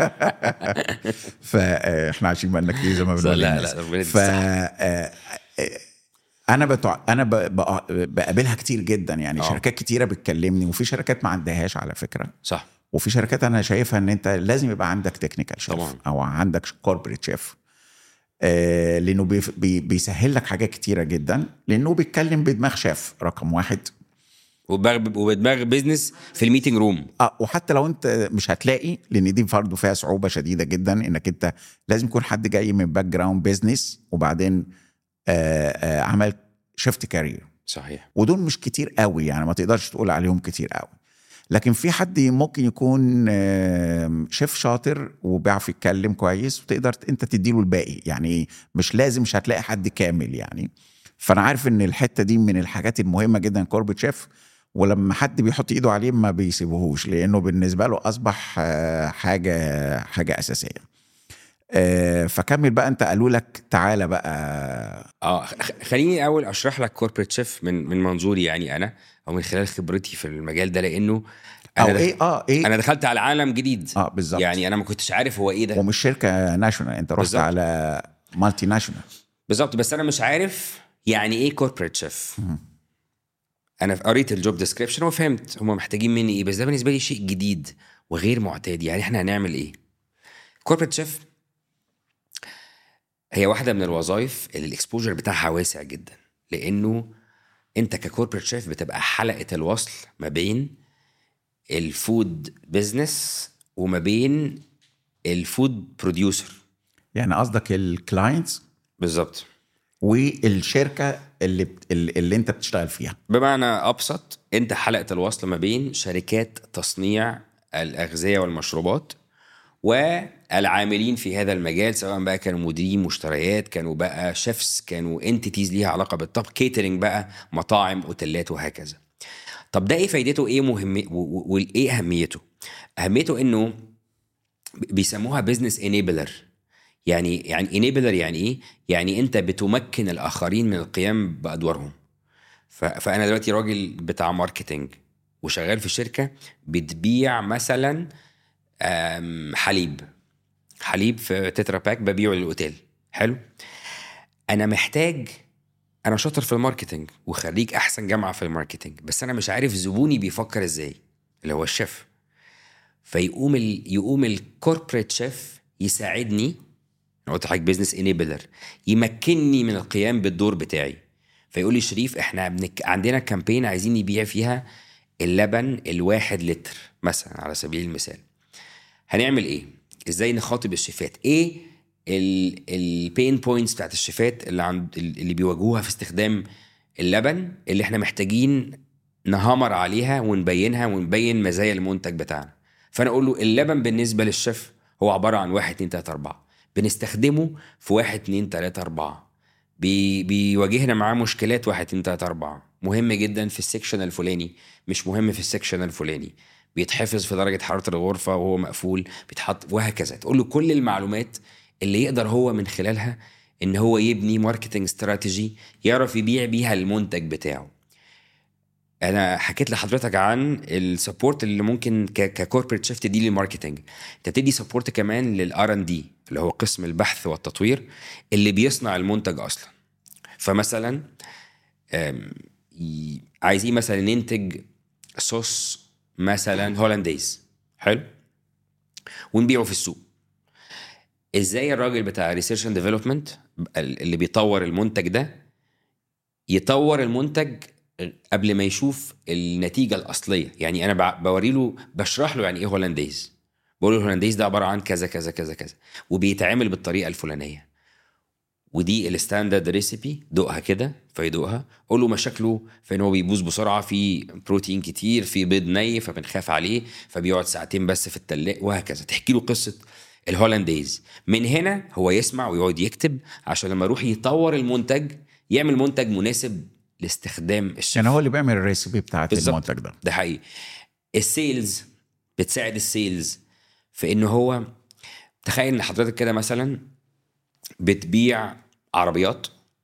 فاحنا عايشين بالنا كتير زي ما
لا
بنقول
لا
للناس.
لا ربنا
ف
يديك
آه، آه، انا بتوع... انا ب... ب... بقابلها كتير جدا يعني
آه.
شركات كتيره بتكلمني وفي شركات ما عندهاش على فكره
صح
وفي شركات انا شايفها ان انت لازم يبقى عندك تكنيكال شيف
طبعاً.
او عندك كوربريت شيف آه لانه بي... بي... بيسهل لك حاجات كتيره جدا لانه بيتكلم بدماغ شيف رقم واحد
وبدماغ وبدماغ بيزنس في الميتنج روم
اه وحتى لو انت مش هتلاقي لان دي برضه فيها صعوبه شديده جدا انك انت لازم يكون حد جاي من باك جراوند بيزنس وبعدين آه آه عمل شيفت كارير
صحيح
ودول مش كتير قوي يعني ما تقدرش تقول عليهم كتير قوي لكن في حد ممكن يكون آم، شيف شاطر وبيعرف يتكلم كويس وتقدر انت تديله الباقي يعني مش لازم مش هتلاقي حد كامل يعني فانا عارف ان الحته دي من الحاجات المهمه جدا كوربت شيف ولما حد بيحط ايده عليه ما بيسيبوهوش لانه بالنسبه له اصبح آه، حاجه حاجه اساسيه آه، فكمل بقى انت قالوا لك تعالى بقى
اه خ- خليني اول اشرح لك كوربريت شيف من من منظوري يعني انا او من خلال خبرتي في المجال ده لانه
او
انا دخ-
ايه اه ايه
انا دخلت على عالم جديد
اه بالظبط
يعني انا ما كنتش عارف هو ايه ده
ومش شركه ناشونال انت رحت
بالظبط.
على مالتي ناشونال
بالظبط بس انا مش عارف يعني ايه كوربريت شيف انا قريت الجوب ديسكريبشن وفهمت هم محتاجين مني ايه بس ده بالنسبه لي شيء جديد وغير معتاد يعني احنا هنعمل ايه كوربريت شيف هي واحده من الوظائف اللي الاكسبوجر بتاعها واسع جدا لانه انت ككوربريت شيف بتبقى حلقه الوصل ما بين الفود بزنس وما بين الفود بروديوسر
يعني قصدك الكلاينتس
بالظبط
والشركه اللي بت... اللي انت بتشتغل فيها
بمعنى ابسط انت حلقه الوصل ما بين شركات تصنيع الاغذيه والمشروبات والعاملين في هذا المجال سواء بقى كانوا مديرين مشتريات كانوا بقى شيفس كانوا انتيتيز ليها علاقه بالطبخ كيترنج بقى مطاعم اوتيلات وهكذا طب ده ايه فايدته ايه مهم وايه اهميته اهميته انه بيسموها بزنس انيبلر يعني يعني انيبلر يعني ايه يعني انت بتمكن الاخرين من القيام بادوارهم فانا دلوقتي راجل بتاع ماركتنج وشغال في شركه بتبيع مثلا حليب حليب في تترا باك ببيعه للاوتيل حلو انا محتاج انا شاطر في الماركتنج وخريج احسن جامعه في الماركتنج بس انا مش عارف زبوني بيفكر ازاي اللي هو الشيف فيقوم ال... يقوم الكوربريت شيف يساعدني قلت لحضرتك بزنس انيبلر يمكنني من القيام بالدور بتاعي فيقول لي شريف احنا بنك... عندنا كامبين عايزين نبيع فيها اللبن الواحد لتر مثلا على سبيل المثال هنعمل ايه ازاي نخاطب الشيفات ايه البين بوينتس بتاعت الشيفات اللي عند اللي بيواجهوها في استخدام اللبن اللي احنا محتاجين نهامر عليها ونبينها ونبين مزايا المنتج بتاعنا فانا اقول له اللبن بالنسبه للشيف هو عباره عن واحد اتنين تلاته اربعه بنستخدمه في واحد اتنين تلاته اربعه بي بيواجهنا معاه مشكلات واحد اتنين تلاته اربعه مهم جدا في السكشن الفلاني مش مهم في السكشن الفلاني بيتحفظ في درجه حراره الغرفه وهو مقفول بيتحط وهكذا تقول له كل المعلومات اللي يقدر هو من خلالها ان هو يبني ماركتنج استراتيجي يعرف يبيع بيها المنتج بتاعه انا حكيت لحضرتك عن السبورت اللي ممكن ككوربريت شيفت دي للماركتنج انت بتدي سبورت كمان للار ان دي اللي هو قسم البحث والتطوير اللي بيصنع المنتج اصلا فمثلا عايزين مثلا ننتج صوص مثلا هولنديز حلو ونبيعه في السوق ازاي الراجل بتاع ريسيرش اند ديفلوبمنت اللي بيطور المنتج ده يطور المنتج قبل ما يشوف النتيجه الاصليه يعني انا بوري له بشرح له يعني ايه هولنديز بقول له الهولنديز ده عباره عن كذا كذا كذا كذا وبيتعمل بالطريقه الفلانيه ودي الستاندرد ريسيبي دوقها كده فيدوقها قول له مشاكله في ان هو بيبوظ بسرعه في بروتين كتير في بيض ني فبنخاف عليه فبيقعد ساعتين بس في التلاجة وهكذا تحكي له قصه الهولنديز من هنا هو يسمع ويقعد يكتب عشان لما يروح يطور المنتج يعمل منتج مناسب لاستخدام الشيف
يعني هو اللي بيعمل الريسيبي بتاعت
بالظبط.
المنتج ده
ده حقيقي السيلز بتساعد السيلز في ان هو تخيل ان حضرتك كده مثلا بتبيع عربيات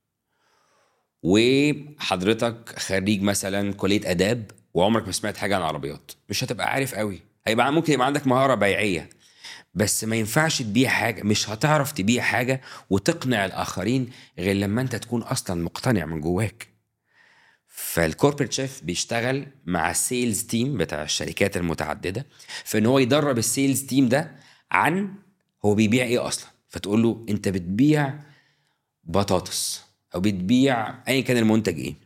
وحضرتك خريج مثلا كليه اداب وعمرك ما سمعت حاجه عن عربيات مش هتبقى عارف قوي هيبقى ممكن يبقى عندك مهاره بيعيه بس ما ينفعش تبيع حاجه مش هتعرف تبيع حاجه وتقنع الاخرين غير لما انت تكون اصلا مقتنع من جواك فالكوربريت شيف بيشتغل مع السيلز تيم بتاع الشركات المتعدده في ان هو يدرب السيلز تيم ده عن هو بيبيع ايه اصلا فتقول له انت بتبيع بطاطس او بتبيع ايا كان المنتج ايه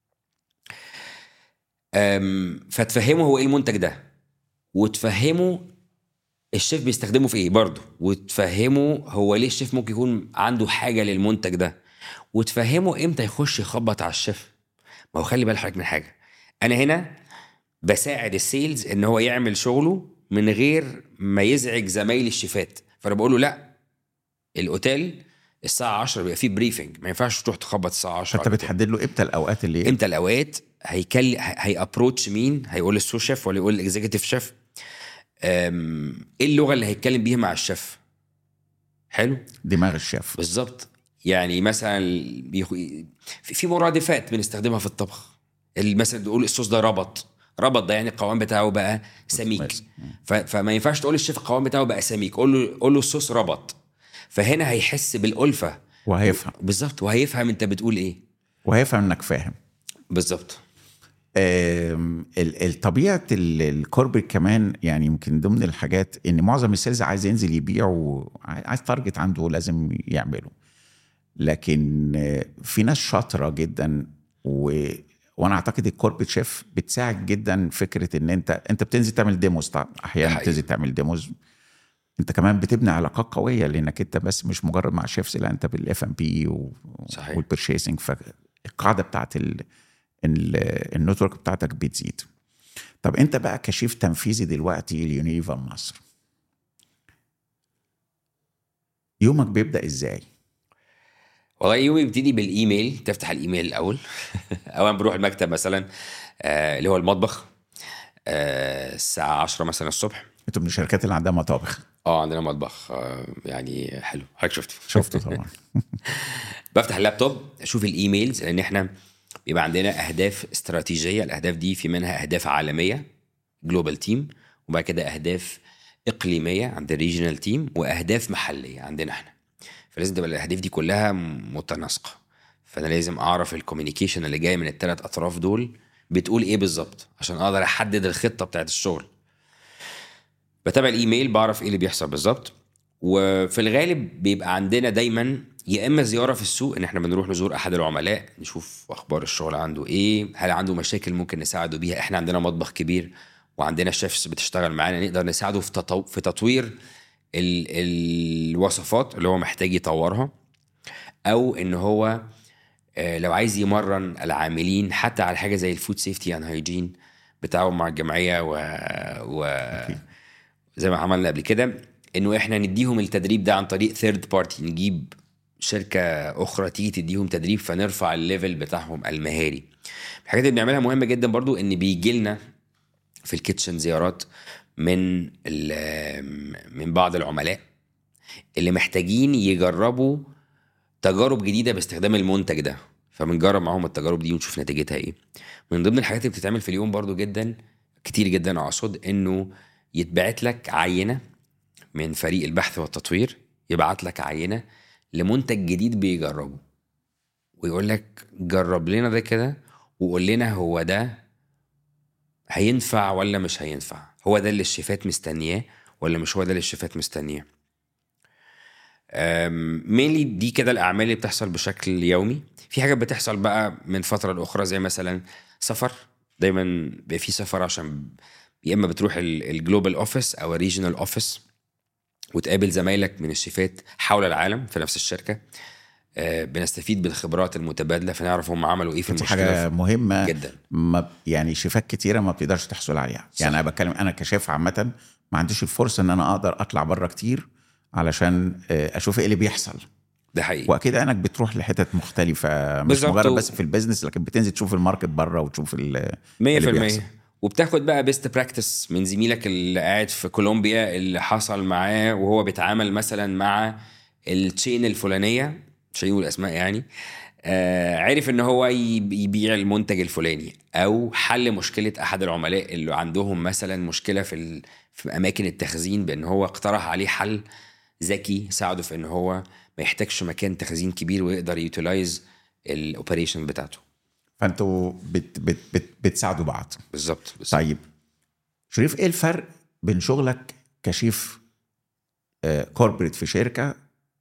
أم، فتفهمه هو ايه المنتج ده وتفهمه الشيف بيستخدمه في ايه برضه وتفهمه هو ليه الشيف ممكن يكون عنده حاجه للمنتج ده وتفهمه امتى يخش يخبط على الشيف ما هو خلي بالك حضرتك من حاجه انا هنا بساعد السيلز ان هو يعمل شغله من غير ما يزعج زمايل الشيفات فانا بقول له لا الاوتيل الساعه 10 بيبقى فيه بريفنج ما ينفعش تروح تخبط الساعه 10
فانت
على الأوتيل.
بتحدد له امتى الاوقات اللي
امتى الاوقات هيكل هيابروتش مين هيقول السو شيف ولا يقول الاكزيكتيف شيف أم، ايه اللغه اللي هيتكلم بيها مع الشيف حلو
دماغ الشيف
بالظبط يعني مثلا بيخ... في في مرادفات بنستخدمها في الطبخ اللي مثلا تقول الصوص ده ربط ربط ده يعني القوام بتاعه بقى سميك
بس.
ف... فما ينفعش تقول للشيف القوام بتاعه بقى سميك قول له قول له الصوص ربط فهنا هيحس بالالفه
وهيفهم
بالظبط وهيفهم انت بتقول ايه
وهيفهم انك فاهم
بالظبط
آم، ال- ال- طبيعه الكوربريت كمان يعني يمكن ضمن الحاجات ان معظم السيلز عايز ينزل يبيع وعايز تارجت عنده لازم يعمله لكن آه، في ناس شاطره جدا و وانا اعتقد الكوربريت شيف بتساعد جدا فكره ان انت انت بتنزل تعمل ديموز طبعا احيانا
حقيقي.
بتنزل تعمل ديموز انت كمان بتبني علاقات قويه لانك انت بس مش مجرد مع شيفs لا انت بالاف ام بي
صحيح.
والبرشيسنج فالقاعده بتاعت ال- ال- النتورك بتاعتك بتزيد طب انت بقى كشيف تنفيذي دلوقتي ليونيفر مصر يومك بيبدا ازاي؟
والله يومي بيبتدي بالايميل تفتح الايميل الاول اولا بروح المكتب مثلا آه اللي هو المطبخ آه الساعه 10 مثلا الصبح
انتوا من الشركات اللي عندها مطابخ
اه عندنا مطبخ آه يعني حلو حضرتك شفته
شفته طبعا
بفتح اللابتوب اشوف الايميلز لان احنا بيبقى عندنا اهداف استراتيجيه الاهداف دي في منها اهداف عالميه جلوبال تيم وبعد كده اهداف اقليميه عند الريجنال تيم واهداف محليه عندنا احنا فلازم تبقى الاهداف دي كلها متناسقه فانا لازم اعرف الكوميونيكيشن اللي جاي من الثلاث اطراف دول بتقول ايه بالظبط عشان اقدر احدد الخطه بتاعت الشغل بتابع الايميل بعرف ايه اللي بيحصل بالظبط وفي الغالب بيبقى عندنا دايما يا اما زياره في السوق ان احنا بنروح نزور احد العملاء نشوف اخبار الشغل عنده ايه هل عنده مشاكل ممكن نساعده بيها احنا عندنا مطبخ كبير وعندنا شيفs بتشتغل معانا نقدر نساعده في تطو... في تطوير ال... الوصفات اللي هو محتاج يطورها او ان هو آه، لو عايز يمرن العاملين حتى على حاجه زي الفود سيفتي اند هايجين بتاعهم مع الجمعيه و, و... زي ما عملنا قبل كده انه احنا نديهم التدريب ده عن طريق ثيرد بارتي نجيب شركه اخرى تيجي تديهم تدريب فنرفع الليفل بتاعهم المهاري الحاجات اللي بنعملها مهمه جدا برضو ان بيجي لنا في الكيتشن زيارات من ال- من بعض العملاء اللي محتاجين يجربوا تجارب جديده باستخدام المنتج ده فبنجرب معاهم التجارب دي ونشوف نتيجتها ايه من ضمن الحاجات اللي بتتعمل في اليوم برضو جدا كتير جدا اقصد انه يتبعت لك عينه من فريق البحث والتطوير يبعت لك عينه لمنتج جديد بيجربه ويقول لك جرب لنا ده كده وقول لنا هو ده هينفع ولا مش هينفع هو ده اللي الشيفات مستنياه ولا مش هو ده اللي الشيفات مستنياه مينلي دي كده الاعمال اللي بتحصل بشكل يومي في حاجات بتحصل بقى من فتره لاخرى زي مثلا سفر دايما بيبقى في سفر عشان يا اما بتروح الجلوبال اوفيس او الريجنال اوفيس وتقابل زمايلك من الشيفات حول العالم في نفس الشركه آه، بنستفيد بالخبرات المتبادله فنعرف هم عملوا ايه في
دي
المشكله
حاجه مهمه
جدا
ما يعني شيفات كتيره ما بتقدرش تحصل عليها
صح.
يعني انا بتكلم انا كشيف عامه ما عنديش الفرصه ان انا اقدر اطلع بره كتير علشان آه، اشوف ايه اللي بيحصل
ده حقيقي
واكيد انك بتروح لحتت مختلفه مش
بالظبط.
مجرد بس في البيزنس لكن بتنزل تشوف الماركت بره وتشوف ال-
100%
اللي بيحصل.
وبتاخد بقى بيست براكتس من زميلك اللي قاعد في كولومبيا اللي حصل معاه وهو بيتعامل مثلا مع التشين الفلانيه مش هنقول اسماء يعني آه عرف ان هو يب- يبيع المنتج الفلاني او حل مشكله احد العملاء اللي عندهم مثلا مشكله في ال... في اماكن التخزين بان هو اقترح عليه حل ذكي ساعده في ان هو ما يحتاجش مكان تخزين كبير ويقدر يوتيلايز الاوبريشن بتاعته
فانتوا بت بت بت بتساعدوا بعض
بالظبط بالظبط.
طيب شريف ايه الفرق بين شغلك كشيف كوربريت في شركه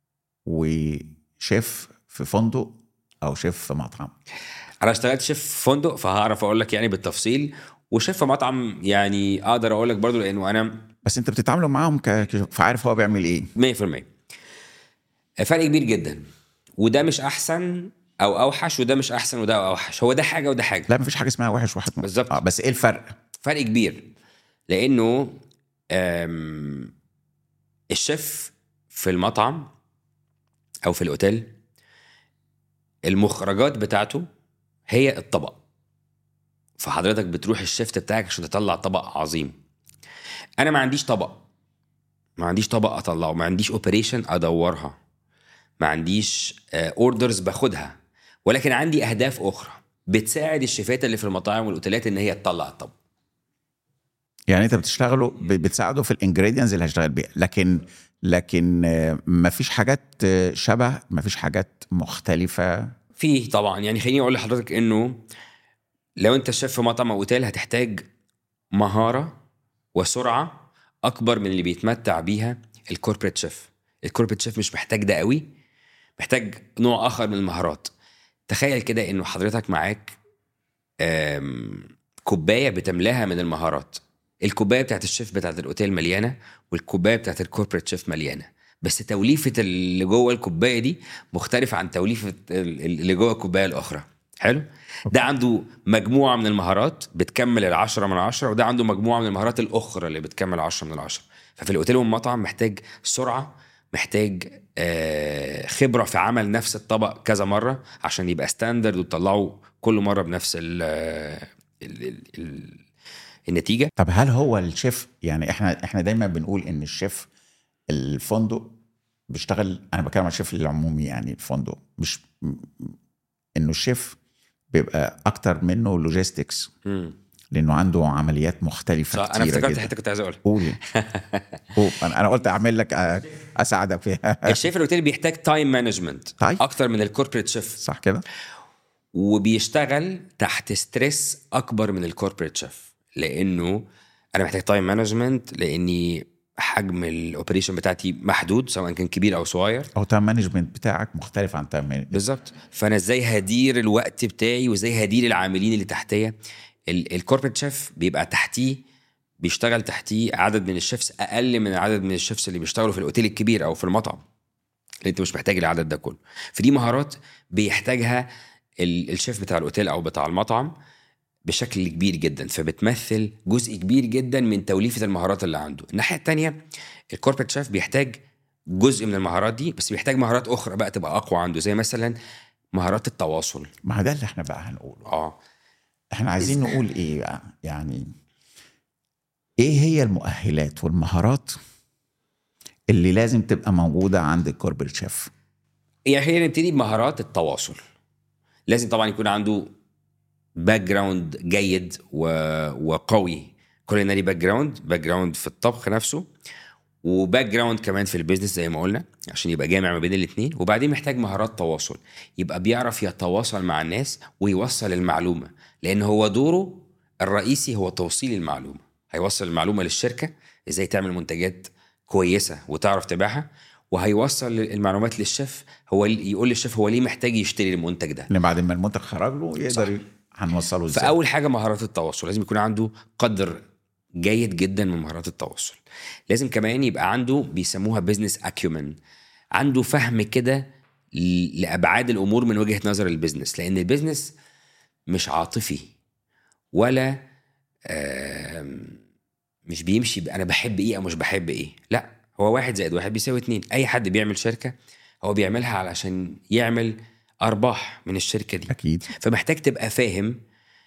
وشيف في فندق او شيف في مطعم
انا اشتغلت شيف في فندق فهعرف اقول لك يعني بالتفصيل وشيف في مطعم يعني اقدر اقول لك برضو لانه انا
بس انت بتتعاملوا معاهم ك... ك- فعارف هو بيعمل ايه
100% فرق كبير جدا وده مش احسن او اوحش وده مش احسن وده اوحش هو ده حاجه وده حاجه
لا مفيش حاجه اسمها وحش واحد م-
بالظبط.
آه بس ايه الفرق
فرق كبير لانه أم، الشيف في المطعم او في الاوتيل المخرجات بتاعته هي الطبق فحضرتك بتروح الشيفت بتاعك عشان تطلع طبق عظيم انا ما عنديش طبق ما عنديش طبق اطلعه ما عنديش اوبريشن ادورها ما عنديش اوردرز باخدها ولكن عندي اهداف اخرى بتساعد الشيفات اللي في المطاعم والاوتيلات ان هي تطلع الطبق
يعني انت بتشتغلوا ب- بتساعده في الانجريدينتس اللي هيشتغل بيها لكن لكن آه، مفيش حاجات آه، شبه مفيش حاجات مختلفه
فيه طبعا يعني خليني اقول لحضرتك انه لو انت شيف في مطعم او اوتيل هتحتاج مهاره وسرعه اكبر من اللي بيتمتع بيها الكوربريت شيف الكوربريت شيف مش محتاج ده قوي محتاج نوع اخر من المهارات تخيل كده انه حضرتك معاك آم، كوبايه بتملاها من المهارات الكوبايه بتاعت الشيف بتاعت الاوتيل مليانه والكوبايه بتاعت الكوربريت شيف مليانه بس توليفه اللي جوه الكوبايه دي مختلفه عن توليفه ال- اللي جوه الكوبايه الاخرى حلو ده عنده مجموعه من المهارات بتكمل العشرة من عشرة وده عنده مجموعه من المهارات الاخرى اللي بتكمل عشرة من العشرة ففي الاوتيل والمطعم محتاج سرعه محتاج آه، خبره في عمل نفس الطبق كذا مره عشان يبقى ستاندرد وتطلعه كل مره بنفس ال ال ال ال النتيجه
طب هل هو الشيف يعني احنا احنا دايما بنقول ان الشيف الفندق بيشتغل انا بتكلم عن الشيف العمومي يعني الفندق مش م- انه الشيف بيبقى اكتر منه لوجيستكس
مم.
لانه عنده عمليات مختلفه
صح انا
كتيره
افتكرت
جدا
حته كنت عايز اقولها
قولي قول. انا أنا قلت اعمل لك أ- اساعدك فيها
الشيف الاوتيل بيحتاج تايم مانجمنت
طيب.
اكتر من الكوربريت شيف
صح كده
وبيشتغل تحت ستريس اكبر من الكوربريت شيف لانه انا محتاج تايم مانجمنت لاني حجم الاوبريشن بتاعتي محدود سواء كان كبير او صغير
او تايم مانجمنت بتاعك مختلف عن تايم مانجمنت
بالظبط فانا ازاي هدير الوقت بتاعي وازاي هدير العاملين اللي تحتيه الكوربريت شيف بيبقى تحتيه بيشتغل تحتيه عدد من الشيفs اقل من عدد من الشيفs اللي بيشتغلوا في الاوتيل الكبير او في المطعم اللي انت مش محتاج العدد ده كله فدي مهارات بيحتاجها ال- الشيف بتاع الاوتيل او بتاع المطعم بشكل كبير جدا فبتمثل جزء كبير جدا من توليفه المهارات اللي عنده الناحيه الثانيه الكوربريت شيف بيحتاج جزء من المهارات دي بس بيحتاج مهارات اخرى بقى تبقى اقوى عنده زي مثلا مهارات التواصل
ما ده اللي احنا بقى هنقوله
اه
احنا عايزين نقول ايه بقى يعني ايه هي المؤهلات والمهارات اللي لازم تبقى موجوده عند الكوربريت شيف
يعني خلينا نبتدي بمهارات التواصل لازم طبعا يكون عنده باك جراوند جيد و... وقوي كولينري باك جراوند باك جراوند في الطبخ نفسه وباك جراوند كمان في البيزنس زي ما قلنا عشان يبقى جامع ما بين الاثنين وبعدين محتاج مهارات تواصل يبقى بيعرف يتواصل مع الناس ويوصل المعلومه لان هو دوره الرئيسي هو توصيل المعلومه هيوصل المعلومه للشركه ازاي تعمل منتجات كويسه وتعرف تبيعها وهيوصل المعلومات للشيف هو يقول للشيف هو ليه محتاج يشتري المنتج ده
اللي بعد ما المنتج خرج له يقدر ي- هنوصله ازاي
فاول حاجه مهارات التواصل لازم يكون عنده قدر جيد جدا من مهارات التواصل لازم كمان يبقى عنده بيسموها بزنس اكيومن عنده فهم كده ل- لابعاد الامور من وجهه نظر البيزنس لان البيزنس مش عاطفي ولا آم، مش بيمشي ب- انا بحب ايه او مش بحب ايه لا هو واحد زائد واحد بيساوي اتنين اي حد بيعمل شركه هو بيعملها علشان يعمل ارباح من الشركه دي
اكيد
فمحتاج تبقى فاهم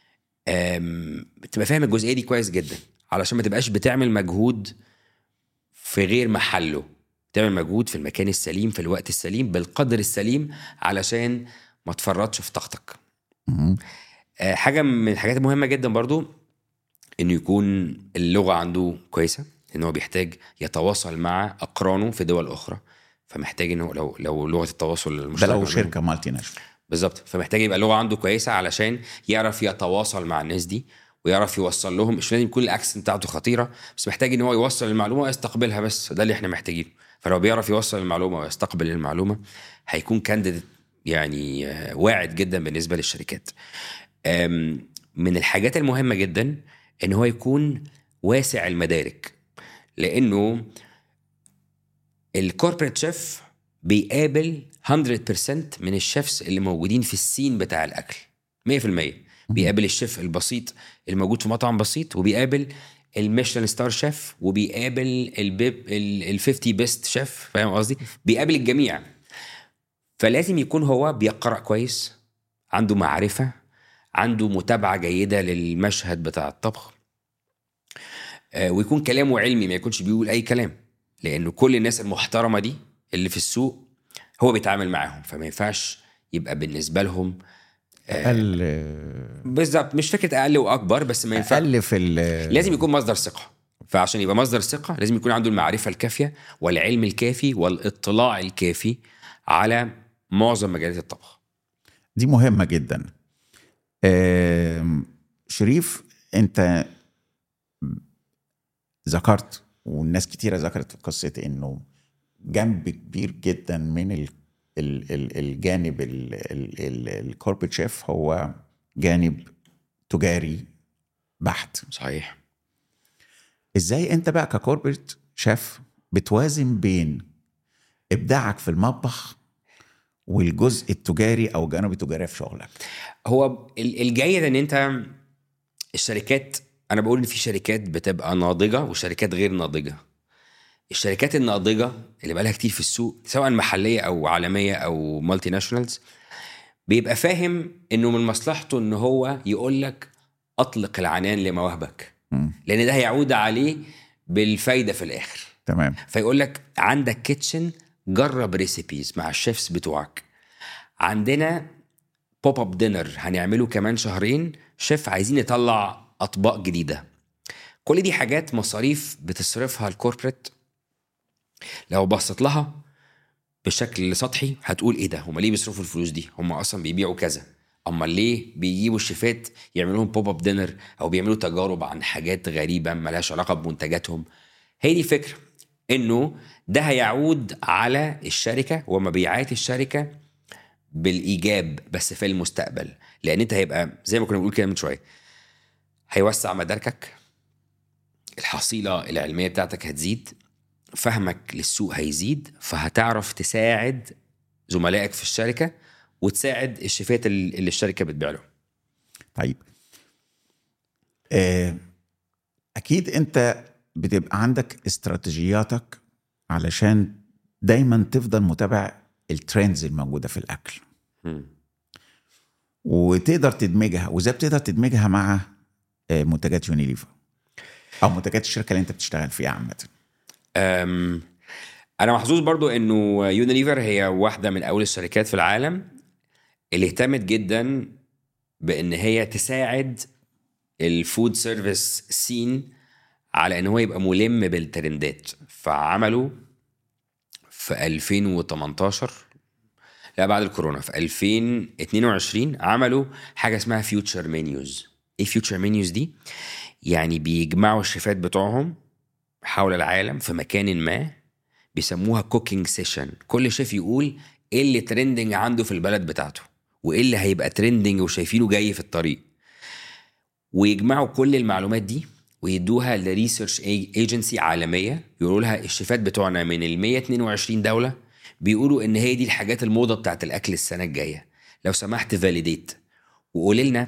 أم، تبقى فاهم الجزئيه دي كويس جدا علشان ما تبقاش بتعمل مجهود في غير محله تعمل مجهود في المكان السليم في الوقت السليم بالقدر السليم علشان ما تفرطش في طاقتك
مهم.
آه، حاجه من الحاجات المهمه جدا برضو انه يكون اللغه عنده كويسه ان هو بيحتاج يتواصل مع اقرانه في دول اخرى فمحتاج انه لو لو لغه التواصل
ده
المشتركه
لو
ما بينهم-
شركه مالتي ناشونال
بالظبط فمحتاج يبقى اللغه عنده كويسه علشان يعرف يتواصل مع الناس دي ويعرف يوصل لهم مش لازم يكون الاكسنت بتاعته خطيره بس محتاج ان هو يوصل المعلومه ويستقبلها بس ده اللي احنا محتاجينه فلو بيعرف يوصل المعلومه ويستقبل المعلومه هيكون كانديديت يعني آه، واعد جدا بالنسبه للشركات آم، من الحاجات المهمه جدا ان هو يكون واسع المدارك لانه الكوربريت شيف بيقابل 100% من الشيفs اللي موجودين في السين بتاع الاكل 100% بيقابل الشيف البسيط الموجود في مطعم بسيط وبيقابل الميشلان ستار شيف وبيقابل البيب ال 50 بيست شيف فاهم قصدي بيقابل الجميع فلازم يكون هو بيقرا كويس عنده معرفه عنده متابعه جيده للمشهد بتاع الطبخ آه، ويكون كلامه علمي ما يكونش بيقول اي كلام لانه كل الناس المحترمه دي اللي في السوق هو بيتعامل معاهم فما ينفعش يبقى بالنسبه لهم
اقل
بالظبط مش فكره اقل واكبر بس ما ينفعش
اقل في ال-
لازم يكون مصدر ثقه فعشان يبقى مصدر ثقه لازم يكون عنده المعرفه الكافيه والعلم الكافي والاطلاع الكافي على معظم مجالات الطبخ
دي مهمه جدا آم، شريف انت ذكرت والناس كتيره ذكرت في قصه انه جنب كبير جدا من ال ال ال الجانب الكوربريت شيف هو جانب تجاري بحت
صحيح
ازاي انت بقى ككوربريت شيف بتوازن بين ابداعك في المطبخ والجزء التجاري او الجانب التجاري في شغلك
هو ال- الجيد ان انت الشركات انا بقول ان في شركات بتبقى ناضجه وشركات غير ناضجه الشركات الناضجه اللي بقالها كتير في السوق سواء محليه او عالميه او مالتي ناشونالز بيبقى فاهم انه من مصلحته ان هو يقول لك اطلق العنان لمواهبك
مم.
لان ده هيعود عليه بالفايده في الاخر
تمام
فيقول لك عندك كيتشن جرب ريسيبيز مع الشيفs بتوعك عندنا بوب اب دينر هنعمله كمان شهرين شيف عايزين نطلع اطباق جديده كل دي حاجات مصاريف بتصرفها الكوربريت لو بصيت لها بشكل سطحي هتقول ايه ده هم ليه بيصرفوا الفلوس دي هم اصلا بيبيعوا كذا اما ليه بيجيبوا الشيفات يعملوا لهم بوب اب دينر او بيعملوا تجارب عن حاجات غريبه ملهاش علاقه بمنتجاتهم هي دي الفكره انه ده هيعود على الشركه ومبيعات الشركه بالايجاب بس في المستقبل لان انت هيبقى زي ما كنا بنقول كده من شويه هيوسع مداركك الحصيله العلميه بتاعتك هتزيد فهمك للسوق هيزيد فهتعرف تساعد زملائك في الشركه وتساعد الشيفات اللي اللي الشركه بتبيع لهم
طيب آه، اكيد انت بتبقى عندك استراتيجياتك علشان دايما تفضل متابع الترندز الموجوده في الاكل وتقدر تدمجها وازاي بتقدر تدمجها مع آه، منتجات يونيليفر او منتجات الشركه اللي انت بتشتغل فيها عامه
أم، انا محظوظ برضو انه يونيليفر هي واحده من اول الشركات في العالم اللي اهتمت جدا بان هي تساعد الفود سيرفيس سين على ان هو يبقى ملم بالترندات فعملوا في 2018 لا بعد الكورونا في 2022 عملوا حاجه اسمها فيوتشر منيوز ايه فيوتشر منيوز دي يعني بيجمعوا الشيفات بتوعهم حول العالم في مكان ما بيسموها كوكينج سيشن كل شيف يقول ايه اللي ترندنج عنده في البلد بتاعته وايه اللي هيبقى ترندنج وشايفينه جاي في الطريق ويجمعوا كل المعلومات دي ويدوها لريسيرش ايجنسي عالميه يقولوا لها الشيفات بتوعنا من ال 122 دوله بيقولوا ان هي دي الحاجات الموضه بتاعت الاكل السنه الجايه لو سمحت فاليديت وقولي لنا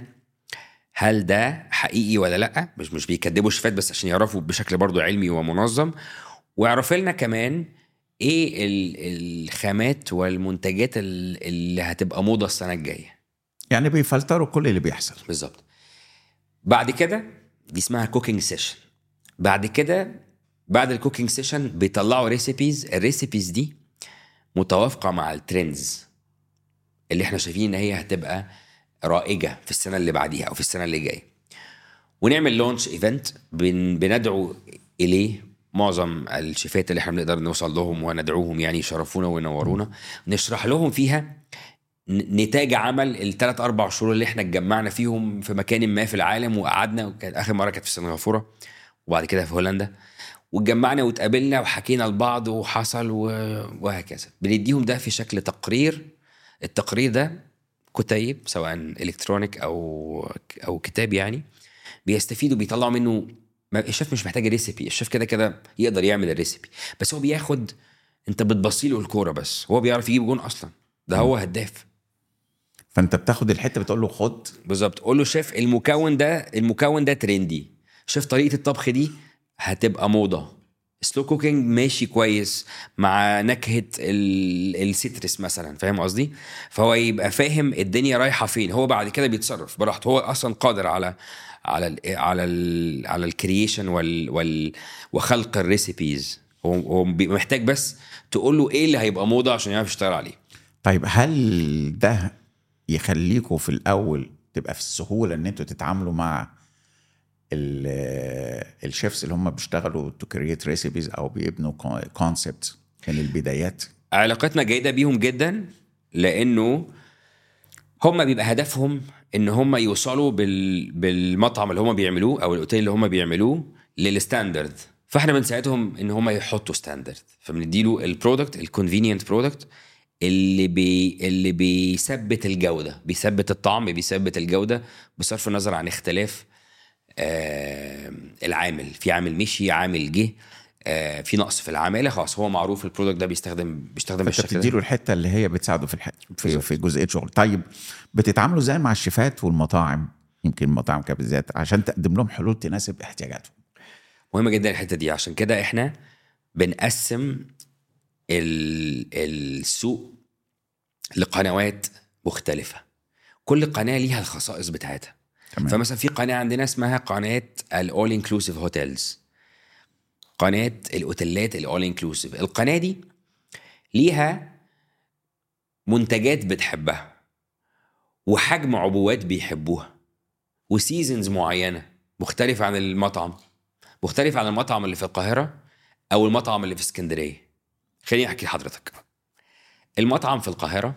هل ده حقيقي ولا لا مش مش بيكدبوا الشيفات بس عشان يعرفوا بشكل برضو علمي ومنظم ويعرف لنا كمان ايه ال- الخامات والمنتجات ال- اللي هتبقى موضه السنه الجايه
يعني بيفلتروا كل اللي بيحصل
بالظبط بعد كده دي اسمها كوكينج سيشن بعد كده بعد الكوكينج سيشن بيطلعوا ريسيبيز الريسيبيز دي متوافقه مع الترندز اللي احنا شايفين ان هي هتبقى رائجه في السنه اللي بعديها او في السنه اللي جايه ونعمل لونش ايفنت بن بندعو اليه معظم الشيفات اللي احنا بنقدر نوصل لهم وندعوهم يعني يشرفونا وينورونا نشرح لهم فيها ن- نتاج عمل الثلاث اربع شهور اللي احنا اتجمعنا فيهم في مكان ما في العالم وقعدنا وكانت اخر مره كانت في سنغافوره وبعد كده في هولندا واتجمعنا واتقابلنا وحكينا لبعض وحصل و... وهكذا بنديهم ده في شكل تقرير التقرير ده كتيب سواء الكترونيك او او كتاب يعني بيستفيدوا بيطلعوا منه ما- الشيف مش محتاج ريسيبي الشيف كده كده يقدر يعمل الريسيبي بس هو بياخد انت بتبصي له الكوره بس هو بيعرف يجيب جون اصلا ده هو هداف
فانت بتاخد الحته بتقول له خد
بالظبط قول له شيف المكون ده المكون ده ترندي شيف طريقه الطبخ دي هتبقى موضه سلو كوكينج ماشي كويس مع نكهه ال- السيترس مثلا فاهم قصدي فهو يبقى فاهم الدنيا رايحه فين هو بعد كده بيتصرف براحته هو اصلا قادر على على ال على ال على الكرييشن وال, وال وخلق الريسيبيز هو هو بيبقى محتاج بس تقول له ايه اللي هيبقى موضه عشان يعرف يشتغل عليه
طيب هل ده يخليكم في الاول تبقى في السهوله ان انتوا تتعاملوا مع ال- الشيفs اللي هم بيشتغلوا تو كرييت ريسيبيز او بيبنوا كونسبت من البدايات
علاقتنا جيده بيهم جدا لانه هم بيبقى هدفهم ان هم يوصلوا بال... بالمطعم اللي هم بيعملوه او الاوتيل اللي هم بيعملوه للستاندرد فاحنا بنساعدهم ان هم يحطوا ستاندرد فبنديله البرودكت الكونفينينت برودكت اللي بي اللي بيثبت الجوده بيثبت الطعم بيثبت الجوده بصرف النظر عن اختلاف آه العامل في عامل مشي عامل جه آه في نقص في العماله خلاص هو معروف البرودكت ده بيستخدم بيستخدم
فانت
بالشكل ده
بتديله الحته اللي هي بتساعده في الح... في, في جزئيه شغل طيب بتتعاملوا ازاي مع الشيفات والمطاعم يمكن المطاعم كده بالذات عشان تقدم لهم حلول تناسب احتياجاتهم
مهمه جدا الحته دي عشان كده احنا بنقسم ال- السوق لقنوات مختلفه كل قناه ليها الخصائص بتاعتها
تمام.
فمثلا في قناه عندنا اسمها قناه الاول انكلوسيف هوتيلز قناه الاوتيلات الاول انكلوسيف القناه دي ليها منتجات بتحبها وحجم عبوات بيحبوها وسيزونز معينه مختلفه عن المطعم مختلف عن المطعم اللي في القاهره او المطعم اللي في اسكندريه خليني احكي لحضرتك المطعم في القاهره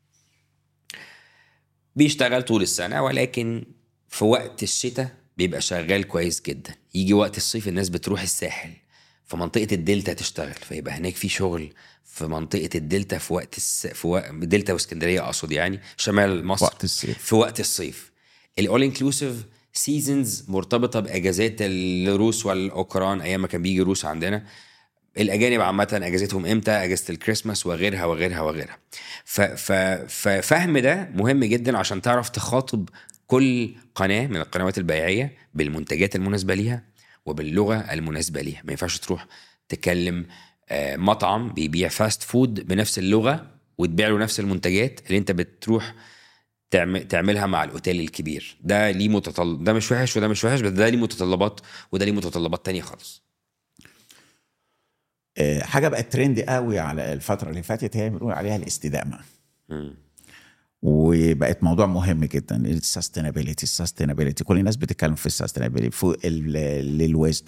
بيشتغل طول السنه ولكن في وقت الشتاء بيبقى شغال كويس جدا يجي وقت الصيف الناس بتروح الساحل في منطقه الدلتا تشتغل فيبقى هناك في شغل في منطقه الدلتا في وقت الس... في وقت دلتا واسكندريه اقصد يعني شمال مصر
وقت الصيف.
في وقت الصيف الاول انكلوسيف سيزونز مرتبطه باجازات الروس والاوكران ايام ما كان بيجي روس عندنا الاجانب عامه اجازتهم امتى اجازه الكريسماس وغيرها وغيرها وغيرها ف ف ففهم ده مهم جدا عشان تعرف تخاطب كل قناه من القنوات البيعيه بالمنتجات المناسبه ليها وباللغه المناسبه ليها ما ينفعش تروح تكلم آه، مطعم بيبيع فاست فود بنفس اللغه وتبيع له نفس المنتجات اللي انت بتروح تعم- تعملها مع الاوتيل الكبير ده ليه متطلب ده مش وحش وده مش وحش بس ده ليه متطلبات وده ليه متطلبات تانية خالص
آه، حاجه بقت ترند قوي على الفتره اللي فاتت هي بنقول عليها الاستدامه وبقت موضوع مهم جدا السستينابيلتي السستينابيلتي كل الناس بتتكلم في السستينابيلتي فوق الويست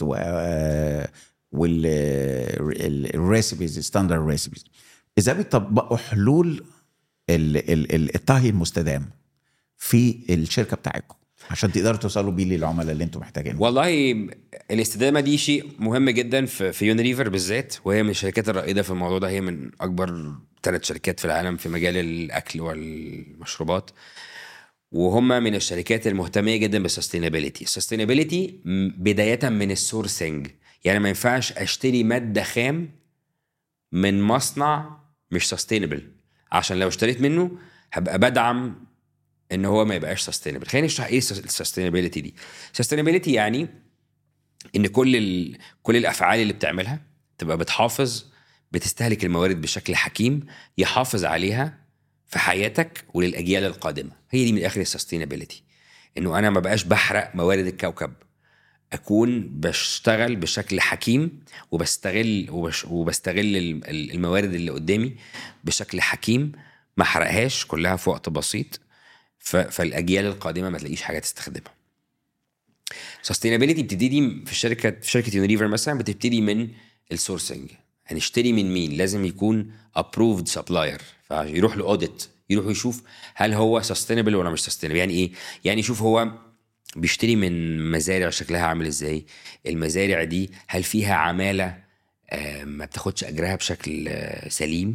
والريسبيز ستاندرد ريسبيز ازاي بتطبقوا حلول ال- ال- ال- الطهي المستدام في الشركه بتاعتكم عشان تقدروا توصلوا بيه للعملاء اللي انتم محتاجينهم
والله الاستدامه دي شيء مهم جدا في في يونيليفر بالذات وهي من الشركات الرائده في الموضوع ده هي من اكبر ثلاث شركات في العالم في مجال الاكل والمشروبات وهم من الشركات المهتميه جدا بالسستينابيلتي السستينابيلتي بدايه من السورسنج يعني ما ينفعش اشتري ماده خام من مصنع مش سستينبل عشان لو اشتريت منه هبقى بدعم ان هو ما يبقاش سستينبل خلينا نشرح ايه السستينابيلتي دي السستينابيلتي يعني ان كل ال... كل الافعال اللي بتعملها تبقى بتحافظ بتستهلك الموارد بشكل حكيم يحافظ عليها في حياتك وللاجيال القادمه هي دي من الاخر السستينابيلتي انه انا ما بقاش بحرق موارد الكوكب اكون بشتغل بشكل حكيم وبستغل وبش وبستغل ال- ال- الموارد اللي قدامي بشكل حكيم ما احرقهاش كلها في وقت بسيط ف- فالاجيال القادمه ما تلاقيش حاجه تستخدمها سستينابيلتي بتبتدي في الشركه في شركه يونيليفر مثلا بتبتدي من السورسنج هنشتري من مين لازم يكون ابروفد سبلاير فيروح له اوديت يروح يشوف هل هو سستينبل ولا مش سستينبل يعني ايه يعني يشوف هو بيشتري من مزارع شكلها عامل ازاي المزارع دي هل فيها عماله آه، ما بتاخدش اجرها بشكل آه، سليم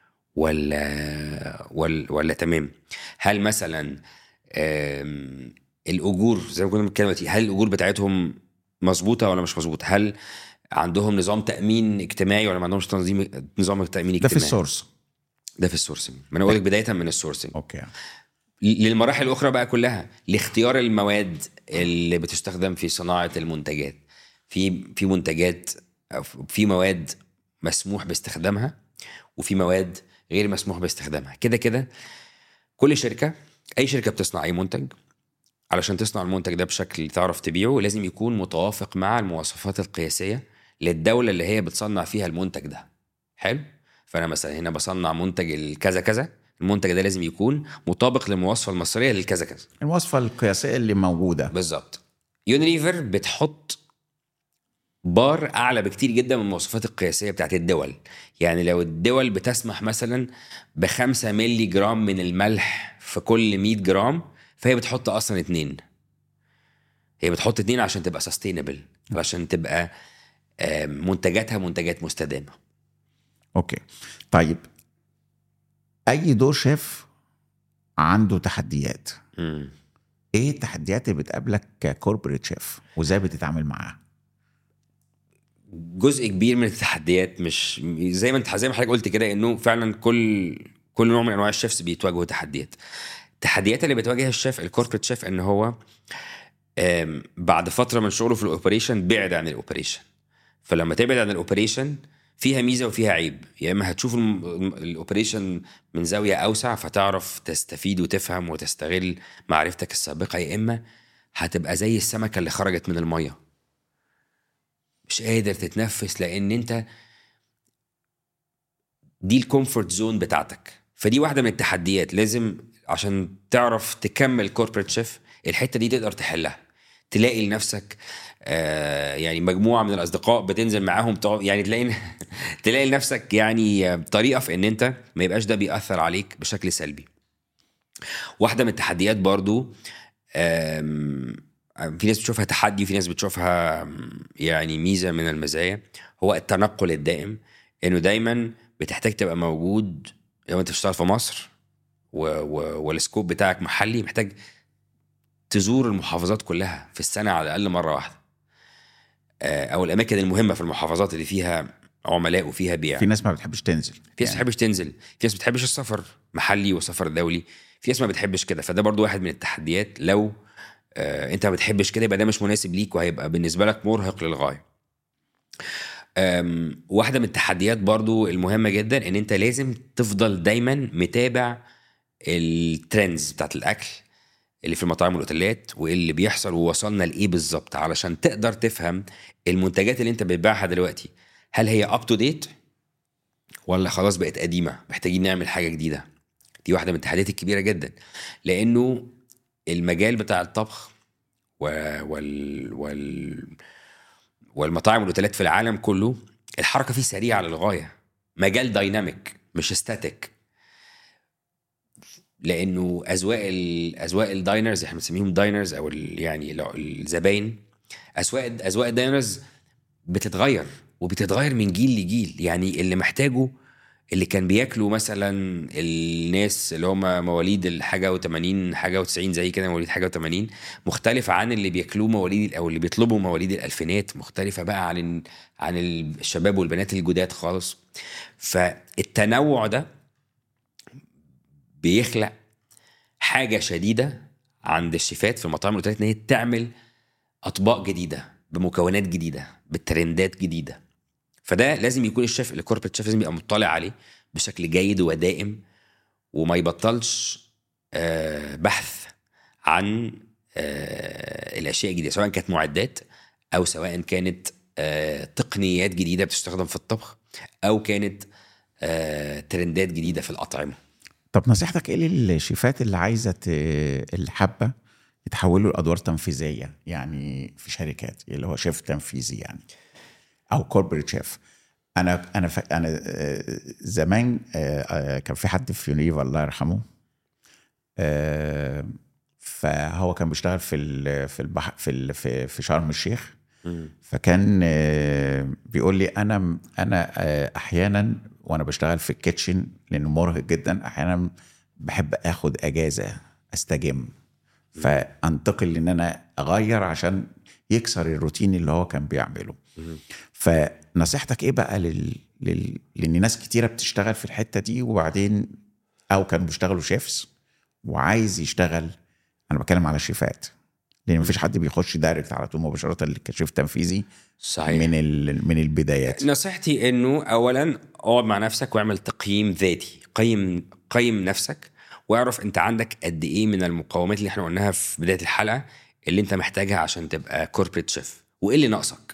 ولا ولا ولا تمام هل مثلا آم، الاجور زي ما كنا بنتكلم دلوقتي هل الاجور بتاعتهم مظبوطه ولا مش مظبوطه هل عندهم نظام تامين اجتماعي ولا ما عندهمش تنظيم نظام تامين
ده
اجتماعي
في السورس
ده في السورسنج ما انا بقول لك بدايه من السورسنج
اوكي
للمراحل الاخرى بقى كلها لاختيار المواد اللي بتستخدم في صناعه المنتجات في في منتجات أو في مواد مسموح باستخدامها وفي مواد غير مسموح باستخدامها كده كده كل شركه اي شركه بتصنع اي منتج علشان تصنع المنتج ده بشكل تعرف تبيعه لازم يكون متوافق مع المواصفات القياسيه للدوله اللي هي بتصنع فيها المنتج ده حلو فانا مثلا هنا بصنع منتج الكذا كذا المنتج ده لازم يكون مطابق للمواصفه المصريه للكذا كذا
الوصفه القياسيه اللي موجوده
بالظبط يونيليفر بتحط بار اعلى بكتير جدا من المواصفات القياسيه بتاعت الدول يعني لو الدول بتسمح مثلا ب 5 مللي جرام من الملح في كل 100 جرام فهي بتحط اصلا اتنين هي بتحط اتنين عشان تبقى سستينبل عشان تبقى آه، منتجاتها منتجات مستدامه
اوكي طيب اي دور شيف عنده تحديات
مم.
ايه التحديات اللي بتقابلك ككوربريت شيف وازاي بتتعامل معاها
جزء كبير من التحديات مش زي ما انت زي ما حضرتك قلت كده انه فعلا كل كل نوع من انواع الشيفs بيتواجهوا تحديات التحديات اللي بتواجه الشيف الكوربريت شيف ان هو آم، بعد فتره من شغله في الاوبريشن بعد عن الاوبريشن فلما تبعد عن الاوبريشن فيها ميزه وفيها عيب يا اما هتشوف الم- الم- الاوبريشن من زاويه اوسع فتعرف تستفيد وتفهم وتستغل معرفتك السابقه يا اما هتبقى زي السمكه اللي خرجت من الميه مش قادر تتنفس لان انت دي الكومفورت زون بتاعتك فدي واحده من التحديات لازم عشان تعرف تكمل كوربريت شيف الحته دي تقدر تحلها تلاقي لنفسك آه يعني مجموعه من الاصدقاء بتنزل معاهم تقعد- يعني تلاقي تلاقي لنفسك يعني آه، طريقه في ان انت ما يبقاش ده بيأثر عليك بشكل سلبي واحده من التحديات برضو آم، في ناس بتشوفها تحدي وفي ناس بتشوفها آم، يعني ميزه من المزايا هو التنقل الدائم انه دايما بتحتاج تبقى موجود لو انت بتشتغل في مصر و... و... والسكوب بتاعك محلي محتاج تزور المحافظات كلها في السنه على الاقل مره واحده آه، او الاماكن المهمه في المحافظات اللي فيها عملاء وفيها بيع
في ناس ما بتحبش تنزل
في ناس ما بتحبش تنزل في ناس ما بتحبش السفر محلي وسفر دولي في ناس ما بتحبش كده فده برضو واحد من التحديات لو آه انت ما بتحبش كده يبقى ده مش مناسب ليك وهيبقى بالنسبه لك مرهق للغايه آم، واحده من التحديات برضو المهمه جدا ان انت لازم تفضل دايما متابع الترندز بتاعت الاكل اللي في المطاعم والاوتيلات وايه اللي بيحصل ووصلنا لايه بالظبط علشان تقدر تفهم المنتجات اللي انت بتبيعها دلوقتي هل هي اب تو ديت ولا خلاص بقت قديمه محتاجين نعمل حاجه جديده دي واحده من التحديات الكبيره جدا لانه المجال بتاع الطبخ و... وال... وال... والمطاعم والاوتيلات في العالم كله الحركه فيه سريعه للغايه مجال دايناميك مش ستاتيك لانه اذواق ال... اذواق الداينرز احنا بنسميهم داينرز او ال... يعني ال- الزباين اذواق اذواق الداينرز بتتغير وبتتغير من جيل لجيل يعني اللي محتاجه اللي كان بياكلوا مثلا الناس اللي هم مواليد الحاجه و80 حاجه و90 زي كده مواليد حاجه و80 مختلفه عن اللي بياكلوه مواليد او اللي بيطلبوا مواليد الالفينات مختلفه بقى عن عن الشباب والبنات الجداد خالص فالتنوع ده بيخلق حاجه شديده عند الشيفات في المطاعم والاوتيلات ان هي تعمل اطباق جديده بمكونات جديده بترندات جديده فده لازم يكون الشيف الكوربريت شيف لازم يبقى مطلع عليه بشكل جيد ودائم وما يبطلش آه، بحث عن آه، الاشياء الجديده سواء كانت معدات او سواء كانت آه، تقنيات جديده بتستخدم في الطبخ او كانت آه، ترندات جديده في الاطعمه
طب نصيحتك ايه للشيفات اللي عايزه ت... اللي حابه يتحولوا لادوار تنفيذيه يعني في شركات اللي هو شيف تنفيذي يعني او كوربريت شيف انا انا ف... انا آه، زمان آه، آه، كان في حد في يونيفا الله يرحمه آه، فهو كان بيشتغل في ال... في البحر في ال... في في شرم الشيخ فكان آه، بيقول لي انا انا آه، احيانا وانا بشتغل في الكيتشن لانه مرهق جدا احيانا بحب اخد اجازه استجم فانتقل ان انا اغير عشان يكسر الروتين اللي هو كان بيعمله فنصيحتك ايه بقى لل... لل... لان ناس كتيره بتشتغل في الحته دي وبعدين او كانوا بيشتغلوا شيفس وعايز يشتغل انا بتكلم على الشيفات لان مفيش حد بيخش دايركت على طول مباشره كشيف تنفيذي
صحيح
من ال... من البدايات
نصيحتي انه اولا اقعد مع نفسك واعمل تقييم ذاتي قيم قيم نفسك واعرف انت عندك قد ايه من المقومات اللي احنا قلناها في بدايه الحلقه اللي انت محتاجها عشان تبقى كوربريت شيف وايه اللي ناقصك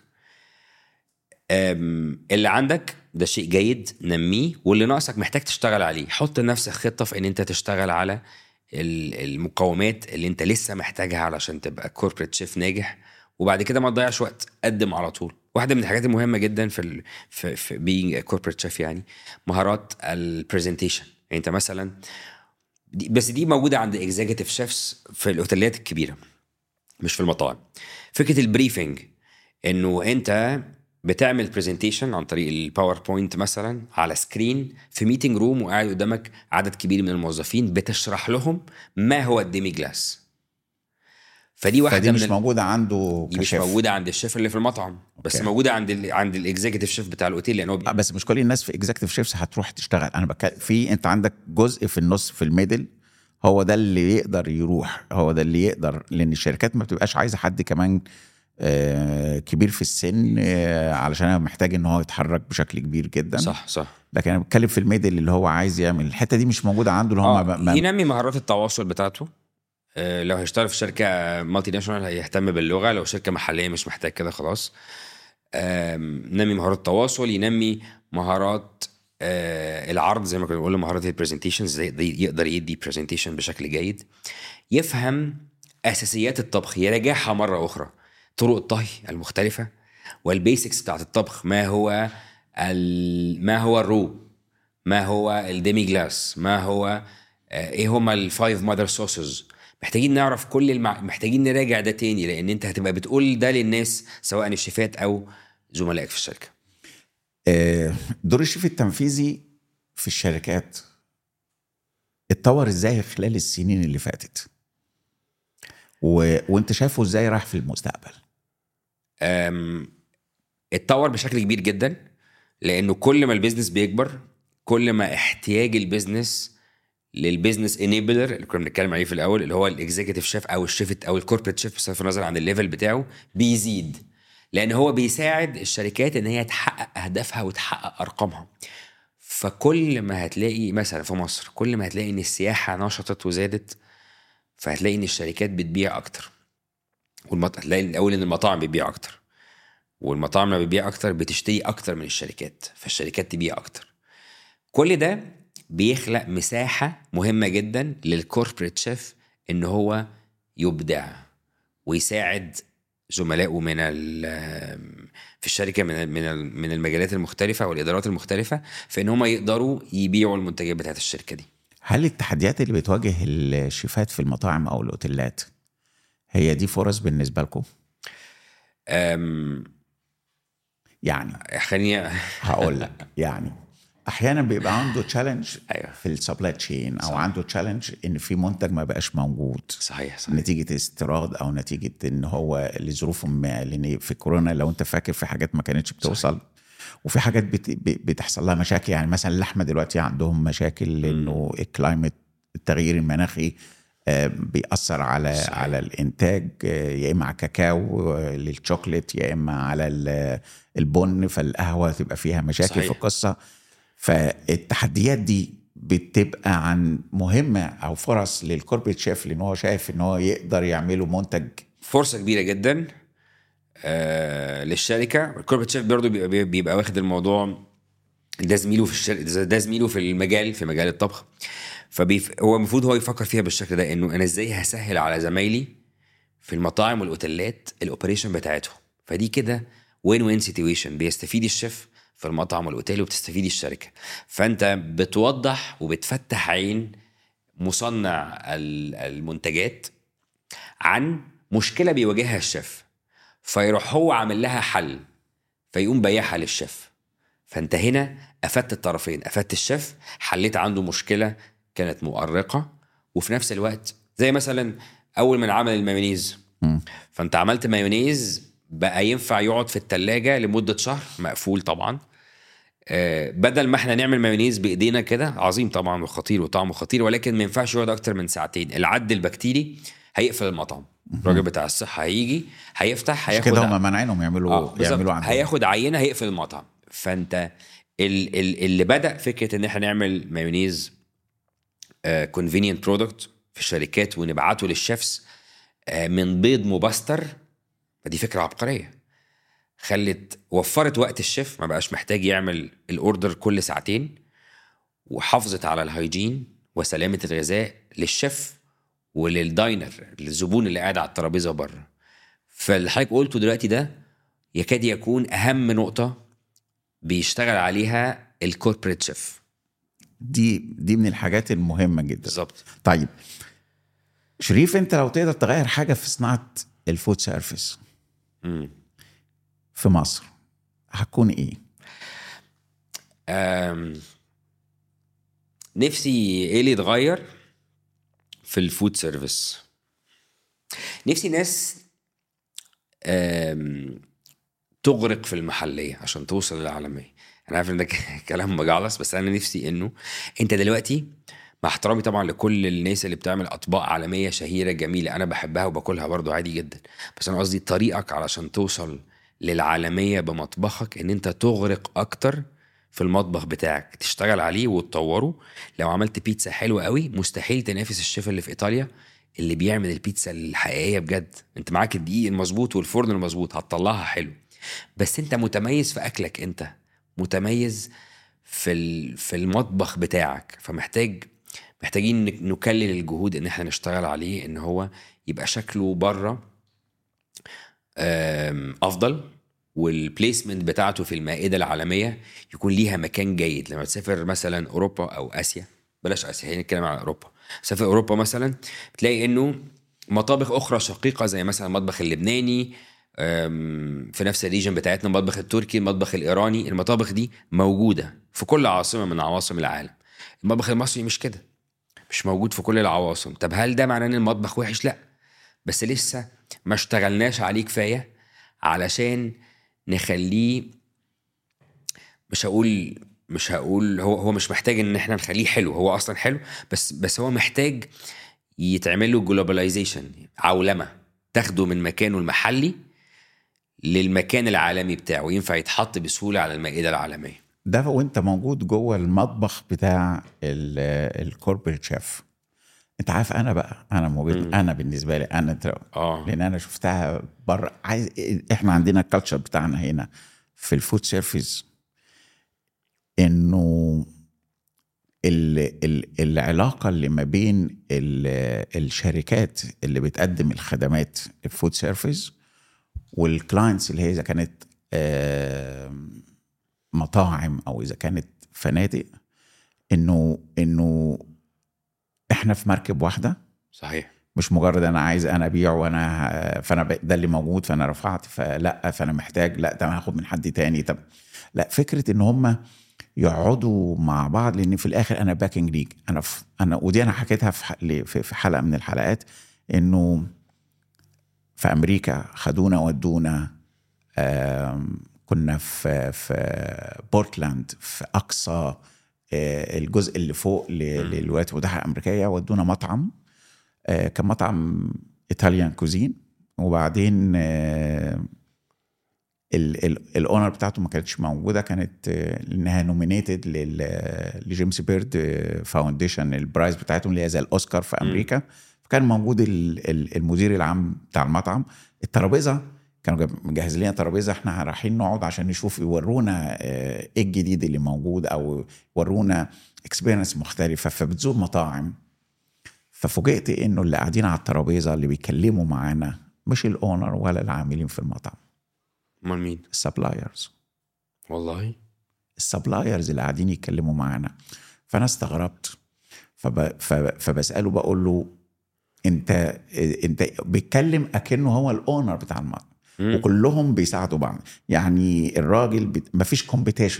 أم، اللي عندك ده شيء جيد نميه واللي ناقصك محتاج تشتغل عليه حط لنفسك خطه في ان انت تشتغل على ال- المقومات اللي انت لسه محتاجها علشان تبقى كوربريت شيف ناجح وبعد كده ما تضيعش وقت قدم على طول واحده من الحاجات المهمه جدا في ال في, في بينج كوربريت شيف يعني مهارات البرزنتيشن يعني انت مثلا دي بس دي موجوده عند اكزيكتيف شيفس في الاوتيلات الكبيره مش في المطاعم فكره البريفنج انه انت بتعمل برزنتيشن عن طريق الباوربوينت مثلا على سكرين في ميتنج روم وقاعد قدامك عدد كبير من الموظفين بتشرح لهم ما هو الديمي جلاس فدي واحده
فدي
من
مش
ال-
موجوده عنده
دي مش
كشيف
موجوده عند الشيف اللي في المطعم بس
أوكي.
موجوده عند ال عند الاكزيكتيف شيف بتاع الاوتيل لان هو بي-
آه، بس مش كل الناس في اكزecutive شيفس هتروح تشتغل انا بتكلم في انت عندك جزء في النص في الميدل هو ده اللي يقدر يروح هو ده اللي يقدر لان الشركات ما بتبقاش عايزه حد كمان آه، كبير في السن آه، علشان هو محتاج ان هو يتحرك بشكل كبير جدا
صح صح
لكن انا بتكلم في الميدل اللي هو عايز يعمل الحته دي مش موجوده عنده اللي هم
آه
ما- ما-
ينمي مهارات التواصل بتاعته آه، لو هيشتغل في شركه مالتي ناشونال هيهتم باللغه لو شركه محليه مش محتاج كده خلاص آم، ينمي مهارات التواصل ينمي مهارات آه، العرض زي ما كنا بنقول مهارات البرزنتيشن ازاي يقدر يدي برزنتيشن بشكل جيد يفهم اساسيات الطبخ يراجعها مره اخرى طرق الطهي المختلفه والبيسكس بتاعت الطبخ ما هو ال... ما هو الرو ما هو الديمي جلاس ما هو آه، ايه هما الفايف ماذر سوسز محتاجين نعرف كل المع... محتاجين نراجع ده تاني لان انت هتبقى بتقول ده للناس سواء الشيفات او زملائك في الشركه
آه، دور الشيف التنفيذي في الشركات اتطور ازاي خلال السنين اللي فاتت و... وانت شايفه ازاي راح في المستقبل
أم، اتطور بشكل كبير جدا لانه كل ما البيزنس بيكبر كل ما احتياج البيزنس للبيزنس انيبلر اللي كنا بنتكلم عليه في الاول اللي هو الاكزيكتيف شيف او الشيف او الكوربريت شيف بصرف النظر عن الليفل بتاعه بيزيد لان هو بيساعد الشركات ان هي تحقق اهدافها وتحقق ارقامها فكل ما هتلاقي مثلا في مصر كل ما هتلاقي ان السياحه نشطت وزادت فهتلاقي ان الشركات بتبيع اكتر والمط... هتلاقي الاول ان المطاعم بتبيع اكتر والمطاعم لما بتبيع اكتر بتشتري اكتر من الشركات فالشركات تبيع اكتر كل ده بيخلق مساحه مهمه جدا للكوربريت شيف ان هو يبدع ويساعد زملائه من ال- في الشركه من ال- من ال- من المجالات المختلفه والادارات المختلفه في ان هم يقدروا يبيعوا المنتجات بتاعت الشركه دي
هل التحديات اللي بتواجه الشيفات في المطاعم او الاوتيلات هي دي فرص بالنسبه لكم
أم،
يعني
خليني
هقول لك يعني احيانا بيبقى عنده تشالنج
ايوه
في السبلاي تشين او
صح.
عنده تشالنج ان في منتج ما بقاش موجود
صحيح صحيح
نتيجة استيراد أو نتيجة إن هو لظروف ما لأن في كورونا لو أنت فاكر في حاجات ما كانتش بتوصل وفي حاجات بت... ب- بتحصل لها مشاكل يعني مثلا اللحمة دلوقتي عندهم مشاكل لأنه الكلايمت التغيير المناخي آه، بيأثر على
صحيح.
صحيح. على الإنتاج آه، يا إما على الكاكاو آه، للشوكليت يا إما على ال- البن فالقهوة تبقى فيها مشاكل
صحيح.
في القصة فالتحديات دي بتبقى عن مهمة أو فرص للكوربريت شيف لأن هو شايف إن هو يقدر يعمله منتج
فرصه كبيره جدا آه للشركه الكوربريت شيف برضه بيبقى, بيبقى واخد الموضوع ده زميله في الشركه ده زميله في المجال في مجال الطبخ فبيف... هو المفروض هو يفكر فيها بالشكل ده انه انا ازاي هسهل على زمايلي في المطاعم والاوتيلات الاوبريشن بتاعتهم فدي كده وين وين سيتويشن بيستفيد الشيف في المطعم والاوتيل وبتستفيد الشركه فانت بتوضح وبتفتح عين مصنع ال- المنتجات عن مشكله بيواجهها الشيف فيروح هو عامل لها حل فيقوم بايعها للشيف فانت هنا افدت الطرفين افدت الشيف حليت عنده مشكله كانت مؤرقه وفي نفس الوقت زي مثلا اول من عمل المايونيز
مم.
فانت عملت مايونيز بقى ينفع يقعد في التلاجة لمدة شهر مقفول طبعا آه، بدل ما احنا نعمل مايونيز بايدينا كده عظيم طبعا وخطير وطعمه خطير ولكن ما ينفعش يقعد اكتر من ساعتين العد البكتيري هيقفل المطعم الراجل بتاع الصحه هيجي هيفتح
مش
هياخد
كده هم مانعينهم يعملوا
آه، بالظبط.
يعملوا عندهم
هياخد عينه هيقفل المطعم فانت ال ال اللي بدا فكره ان احنا نعمل مايونيز كونفينينت برودكت في الشركات ونبعته للشيفs آه، من بيض مبستر فدي فكره عبقريه خلت وفرت وقت الشيف ما بقاش محتاج يعمل الاوردر كل ساعتين وحافظت على الهيجين وسلامه الغذاء للشيف وللداينر للزبون اللي قاعد على الترابيزه بره فاللي حضرتك قلته دلوقتي ده يكاد يكون اهم نقطه بيشتغل عليها الكوربريت شيف
دي دي من الحاجات المهمه جدا
بالظبط
طيب شريف انت لو تقدر تغير حاجه في صناعه الفود سيرفيس
مم.
في مصر هتكون ايه
أم، نفسي ايه اللي يتغير في الفود سيرفيس نفسي ناس أم، تغرق في المحليه عشان توصل للعالميه انا عارف ان ده ك- كلام مجعلص بس انا نفسي انه انت دلوقتي مع احترامي طبعا لكل الناس اللي بتعمل اطباق عالميه شهيره جميله انا بحبها وباكلها برضو عادي جدا بس انا قصدي طريقك علشان توصل للعالميه بمطبخك ان انت تغرق اكتر في المطبخ بتاعك تشتغل عليه وتطوره لو عملت بيتزا حلوه قوي مستحيل تنافس الشيف اللي في ايطاليا اللي بيعمل البيتزا الحقيقيه بجد انت معاك الدقيق المظبوط والفرن المظبوط هتطلعها حلو بس انت متميز في اكلك انت متميز في ال- في المطبخ بتاعك فمحتاج محتاجين نك- نكلل الجهود ان احنا نشتغل عليه ان هو يبقى شكله بره آم، افضل والبليسمنت بتاعته في المائده العالميه يكون ليها مكان جيد لما تسافر مثلا اوروبا او اسيا بلاش اسيا خلينا نتكلم على اوروبا تسافر اوروبا مثلا بتلاقي انه مطابخ اخرى شقيقه زي مثلا المطبخ اللبناني أم، في نفس الريجن بتاعتنا المطبخ التركي المطبخ الايراني المطابخ دي موجوده في كل عاصمه من عواصم العالم المطبخ المصري مش كده مش موجود في كل العواصم طب هل ده معناه ان المطبخ وحش لا بس لسه ما اشتغلناش عليه كفايه علشان نخليه مش هقول مش هقول هو هو مش محتاج ان احنا نخليه حلو هو اصلا حلو بس بس هو محتاج يتعمل له جلوباليزيشن عولمه تاخده من مكانه المحلي للمكان العالمي بتاعه ينفع يتحط بسهوله على المائده العالميه
ده وانت موجود جوه المطبخ بتاع الكوربريت شيف انت عارف انا بقى انا موجود انا بالنسبه لي انا انت
اه
لان انا شفتها بره عايز احنا عندنا الكالتشر بتاعنا هنا في الفود سيرفيس انه ال ال العلاقه اللي ما بين ال الشركات اللي بتقدم الخدمات الفود سيرفيس والكلاينتس اللي هي اذا كانت آم، مطاعم او اذا كانت فنادق انه انه احنا في مركب واحده
صحيح
مش مجرد انا عايز انا ابيع وانا ه- فانا ب- ده اللي موجود فانا رفعت فلا فانا محتاج لا طب هاخد من حد تاني طب لا فكره ان هم يقعدوا مع بعض لان في الاخر انا باكينج ليج انا في انا ودي انا حكيتها في ح- ل- في في حلقه من الحلقات انه في امريكا خدونا ودونا آم، كنا في في بورتلاند في اقصى آه، الجزء اللي فوق ل- للولايات المتحده الامريكيه ودونا مطعم آه، كان مطعم ايطاليان كوزين وبعدين آه، ال- ال- الاونر بتاعته ما كانتش موجوده كانت آه، لانها نومينيتد لجيمس بيرد فاونديشن البرايز بتاعتهم اللي هي زي الاوسكار في امريكا فكان موجود ال- ال- المدير العام بتاع المطعم الترابيزه كانوا جاب- مجهز لنا ترابيزه احنا رايحين نقعد عشان نشوف يورونا آه، ايه الجديد اللي موجود او يورونا اكسبيرينس مختلفه فبتزور مطاعم ففوجئت انه اللي قاعدين على الترابيزه اللي بيتكلموا معانا مش الاونر ولا العاملين في المطعم
امال مين
السبلايرز
والله
السبلايرز اللي قاعدين يتكلموا معانا فانا استغربت فب... فب... فبساله بقول له انت انت بيتكلم اكنه هو الاونر بتاع المطعم
مم.
وكلهم بيساعدوا بعض يعني الراجل بت... مفيش كومبيتيشن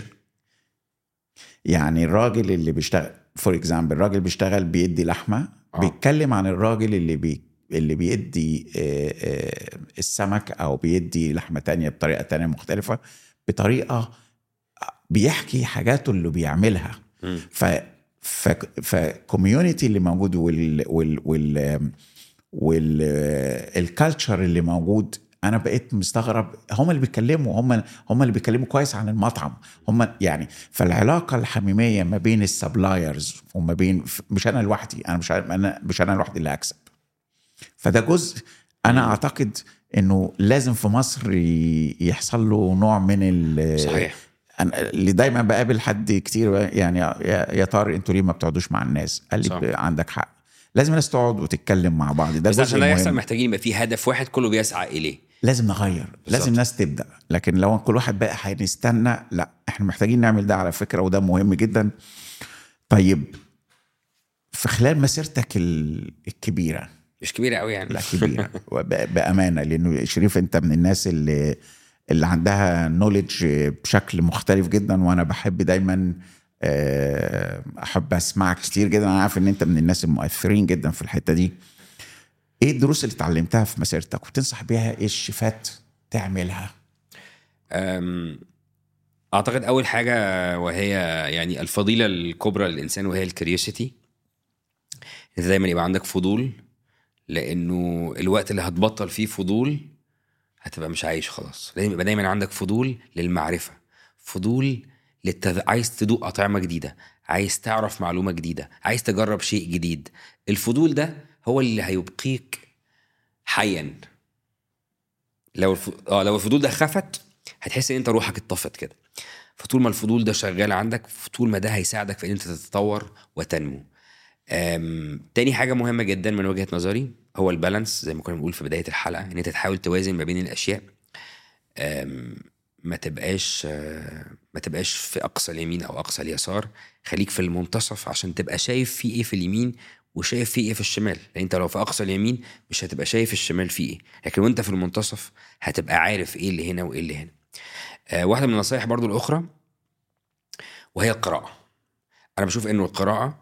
يعني الراجل اللي بيشتغل فور اكزامبل الراجل بيشتغل بيدي لحمه
آه.
بيتكلم عن الراجل اللي بي اللي بيدي آه، آه، السمك او بيدي لحمه تانية بطريقه تانية مختلفه بطريقه بيحكي حاجاته اللي بيعملها
مم.
ف ف فكوميونتي اللي موجود وال وال وال وال الكالتشر اللي موجود انا بقيت مستغرب هم اللي بيتكلموا هم هم اللي بيتكلموا كويس عن المطعم هم يعني فالعلاقه الحميميه ما بين السبلايرز وما بين مش انا لوحدي انا مش انا مش انا لوحدي اللي هكسب فده جزء انا اعتقد انه لازم في مصر ي- يحصل له نوع من ال
صحيح
أنا اللي دايما بقابل حد كتير يعني يا, يا طارق انتوا ليه ما بتقعدوش مع الناس؟ قال لي
صح.
ب- عندك حق لازم الناس تقعد وتتكلم مع بعض ده
بس
جزء
عشان ده يحصل
مهم
محتاجين يبقى في هدف واحد كله بيسعى اليه
لازم نغير لازم ناس تبدا لكن لو كل واحد بقى هنستنى لا احنا محتاجين نعمل ده على فكره وده مهم جدا طيب في خلال مسيرتك ال- الكبيره
مش كبيره قوي يعني
لا كبيره وب- بامانه لانه شريف انت من الناس اللي اللي عندها نوليدج بشكل مختلف جدا وانا بحب دايما آه، احب اسمعك كتير جدا انا عارف ان انت من الناس المؤثرين جدا في الحته دي ايه الدروس اللي اتعلمتها في مسيرتك وتنصح بيها ايه الشيفات تعملها
أم، اعتقد اول حاجه وهي يعني الفضيله الكبرى للانسان وهي الكريوسيتي انت دايما يبقى عندك فضول لانه الوقت اللي هتبطل فيه فضول هتبقى مش عايش خلاص لازم يبقى دايما عندك فضول للمعرفه فضول للتذ... عايز تدوق اطعمه جديده عايز تعرف معلومه جديده عايز تجرب شيء جديد الفضول ده هو اللي هيبقيك حيا لو الف... اه لو الفضول ده خفت هتحس ان انت روحك اتطفت كده فطول ما الفضول ده شغال عندك طول ما ده هيساعدك في ان انت تتطور وتنمو أم... تاني حاجه مهمه جدا من وجهه نظري هو البالانس زي ما كنا بنقول في بدايه الحلقه ان انت تحاول توازن ما بين الاشياء أم... ما تبقاش آه، ما تبقاش في اقصى اليمين او اقصى اليسار خليك في المنتصف عشان تبقى شايف في ايه في اليمين وشايف في ايه في الشمال لان انت لو في اقصى اليمين مش هتبقى شايف الشمال فيه ايه لكن وانت في المنتصف هتبقى عارف ايه اللي هنا وايه اللي هنا آه واحده من النصائح برضو الاخرى وهي القراءه انا بشوف انه القراءه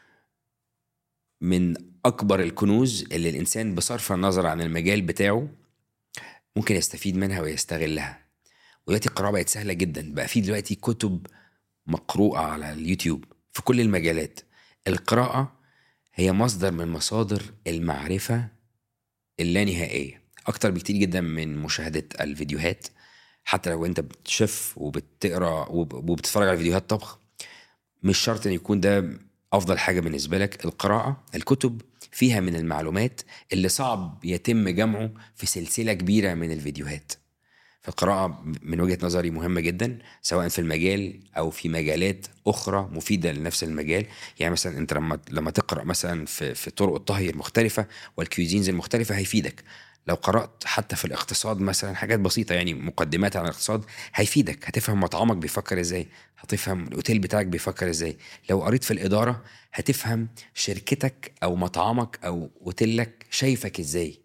من اكبر الكنوز اللي الانسان بصرف النظر عن المجال بتاعه ممكن يستفيد منها ويستغلها ودلوقتي القراءه بقت سهله جدا بقى في دلوقتي كتب مقروءه على اليوتيوب في كل المجالات القراءه هي مصدر من مصادر المعرفه اللانهائيه اكتر بكتير جدا من مشاهده الفيديوهات حتى لو انت بتشف وبتقرا وب- وبتتفرج على فيديوهات طبخ مش شرط ان يكون ده افضل حاجه بالنسبه لك القراءه الكتب فيها من المعلومات اللي صعب يتم جمعه في سلسله كبيره من الفيديوهات فالقراءة من وجهة نظري مهمة جدا سواء في المجال أو في مجالات أخرى مفيدة لنفس المجال يعني مثلا أنت لما لما تقرأ مثلا في, في طرق الطهي المختلفة والكيوزينز المختلفة هيفيدك لو قرأت حتى في الاقتصاد مثلا حاجات بسيطة يعني مقدمات عن الاقتصاد هيفيدك هتفهم مطعمك بيفكر ازاي هتفهم الأوتيل بتاعك بيفكر ازاي لو قريت في الإدارة هتفهم شركتك أو مطعمك أو أوتيلك شايفك ازاي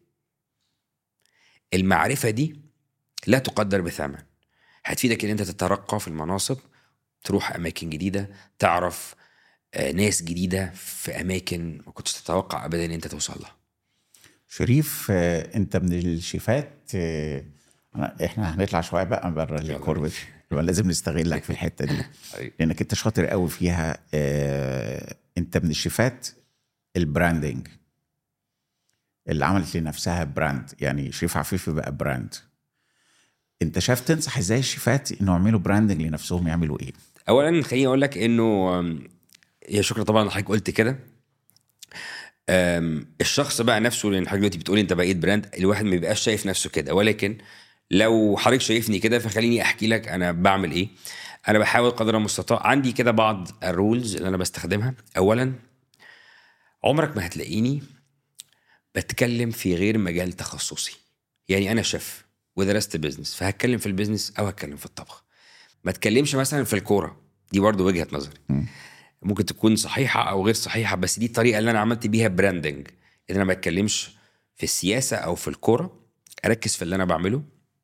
المعرفة دي لا تقدر بثمن هتفيدك ان انت تترقى في المناصب تروح اماكن جديده تعرف آه، ناس جديده في اماكن ما كنتش تتوقع ابدا ان انت توصل لها
شريف آه، انت من الشيفات آه، أنا- احنا هنطلع شويه بقى بره الكوربت يبقى لازم نستغلك في الحته دي
أيوة.
لانك انت شاطر قوي فيها آه، انت من الشيفات البراندنج اللي عملت لنفسها براند يعني شريف عفيفي بقى براند انت شايف تنصح ازاي الشيفات انه يعملوا براندنج لنفسهم يعملوا ايه
اولا خليني اقول لك انه آم، يا شكرا طبعا إن حضرتك قلت كده آم، الشخص بقى نفسه لان حضرتك دلوقتي بتقولي انت بقيت براند الواحد ما بيبقاش شايف نفسه كده ولكن لو حضرتك شايفني كده فخليني احكي لك انا بعمل ايه انا بحاول قدر المستطاع عندي كده بعض الرولز اللي انا بستخدمها اولا عمرك ما هتلاقيني بتكلم في غير مجال تخصصي يعني انا شيف ودرست بيزنس فهتكلم في البيزنس او هتكلم في الطبخ ما تكلمش مثلا في الكوره دي برضو وجهه نظري ممكن تكون صحيحه او غير صحيحه بس دي الطريقه اللي انا عملت بيها براندنج ان انا ما اتكلمش في السياسه او في الكوره اركز في اللي انا بعمله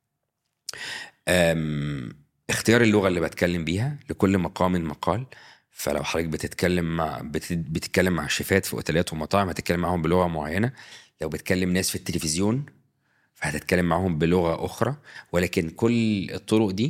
أم اختيار اللغه اللي بتكلم بيها لكل مقام مقال فلو حضرتك بتتكلم مع بت- بتتكلم مع شيفات في اوتيلات ومطاعم هتتكلم معاهم بلغه معينه لو بتكلم ناس في التلفزيون فهتتكلم معاهم بلغه اخرى ولكن كل الطرق دي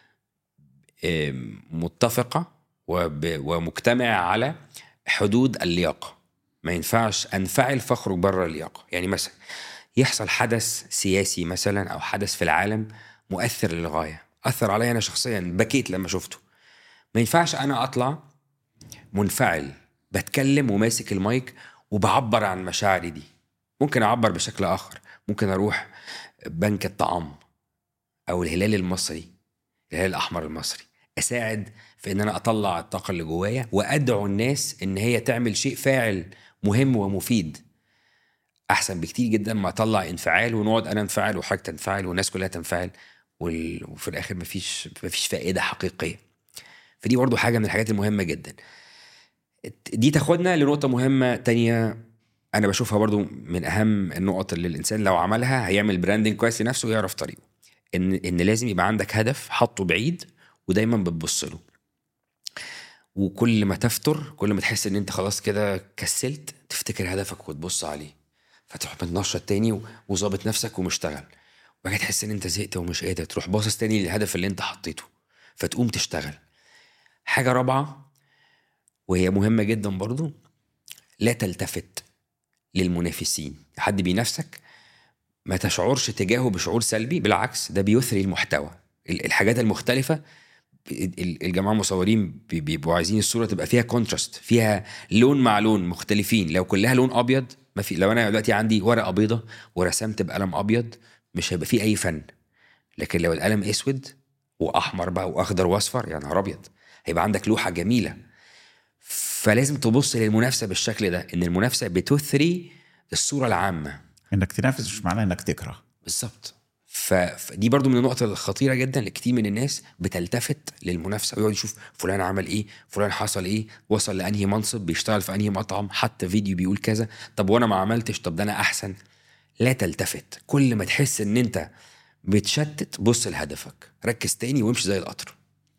آم، متفقه وب- ومجتمعه على حدود اللياقه ما ينفعش انفعل فاخرج بره اللياقه يعني مثلا يحصل حدث سياسي مثلا او حدث في العالم مؤثر للغايه اثر عليا انا شخصيا بكيت لما شفته ما ينفعش انا اطلع منفعل بتكلم وماسك المايك وبعبر عن مشاعري دي ممكن اعبر بشكل اخر ممكن اروح بنك الطعام او الهلال المصري الهلال الاحمر المصري اساعد في ان انا اطلع الطاقه اللي جوايا وادعو الناس ان هي تعمل شيء فاعل مهم ومفيد احسن بكتير جدا ما اطلع انفعال ونقعد انا انفعل وحضرتك تنفعل والناس كلها تنفعل وال... وفي الاخر مفيش مفيش فائده حقيقيه فدي برضو حاجه من الحاجات المهمه جدا دي تاخدنا لنقطه مهمه تانية انا بشوفها برضو من اهم النقط اللي الانسان لو عملها هيعمل براندنج كويس لنفسه ويعرف طريقه ان ان لازم يبقى عندك هدف حاطه بعيد ودايما بتبص له وكل ما تفتر كل ما تحس ان انت خلاص كده كسلت تفتكر هدفك وتبص عليه فتروح متنشط تاني وظابط نفسك ومشتغل وبعد كده تحس ان انت زهقت ومش قادر تروح باصص تاني للهدف اللي انت حطيته فتقوم تشتغل حاجه رابعه وهي مهمه جدا برضو لا تلتفت للمنافسين حد بينافسك ما تشعرش تجاهه بشعور سلبي بالعكس ده بيثري المحتوى الحاجات المختلفه الجماعه المصورين بيبقوا عايزين الصوره تبقى فيها كونتراست فيها لون مع لون مختلفين لو كلها لون ابيض ما في لو انا دلوقتي عندي ورقه بيضه ورسمت بقلم ابيض مش هيبقى فيه اي فن لكن لو القلم اسود واحمر بقى واخضر واصفر يا نهار ابيض هيبقى عندك لوحه جميله فلازم تبص للمنافسه بالشكل ده ان المنافسه بتثري الصوره العامه
انك تنافس مش معناه انك تكره
بالظبط فدي برضو من النقط الخطيره جدا اللي كتير من الناس بتلتفت للمنافسه ويقعد يشوف فلان عمل ايه فلان حصل ايه وصل لانهي منصب بيشتغل في انهي مطعم حتى فيديو بيقول كذا طب وانا ما عملتش طب ده انا احسن لا تلتفت كل ما تحس ان انت بتشتت بص لهدفك ركز تاني وامشي زي القطر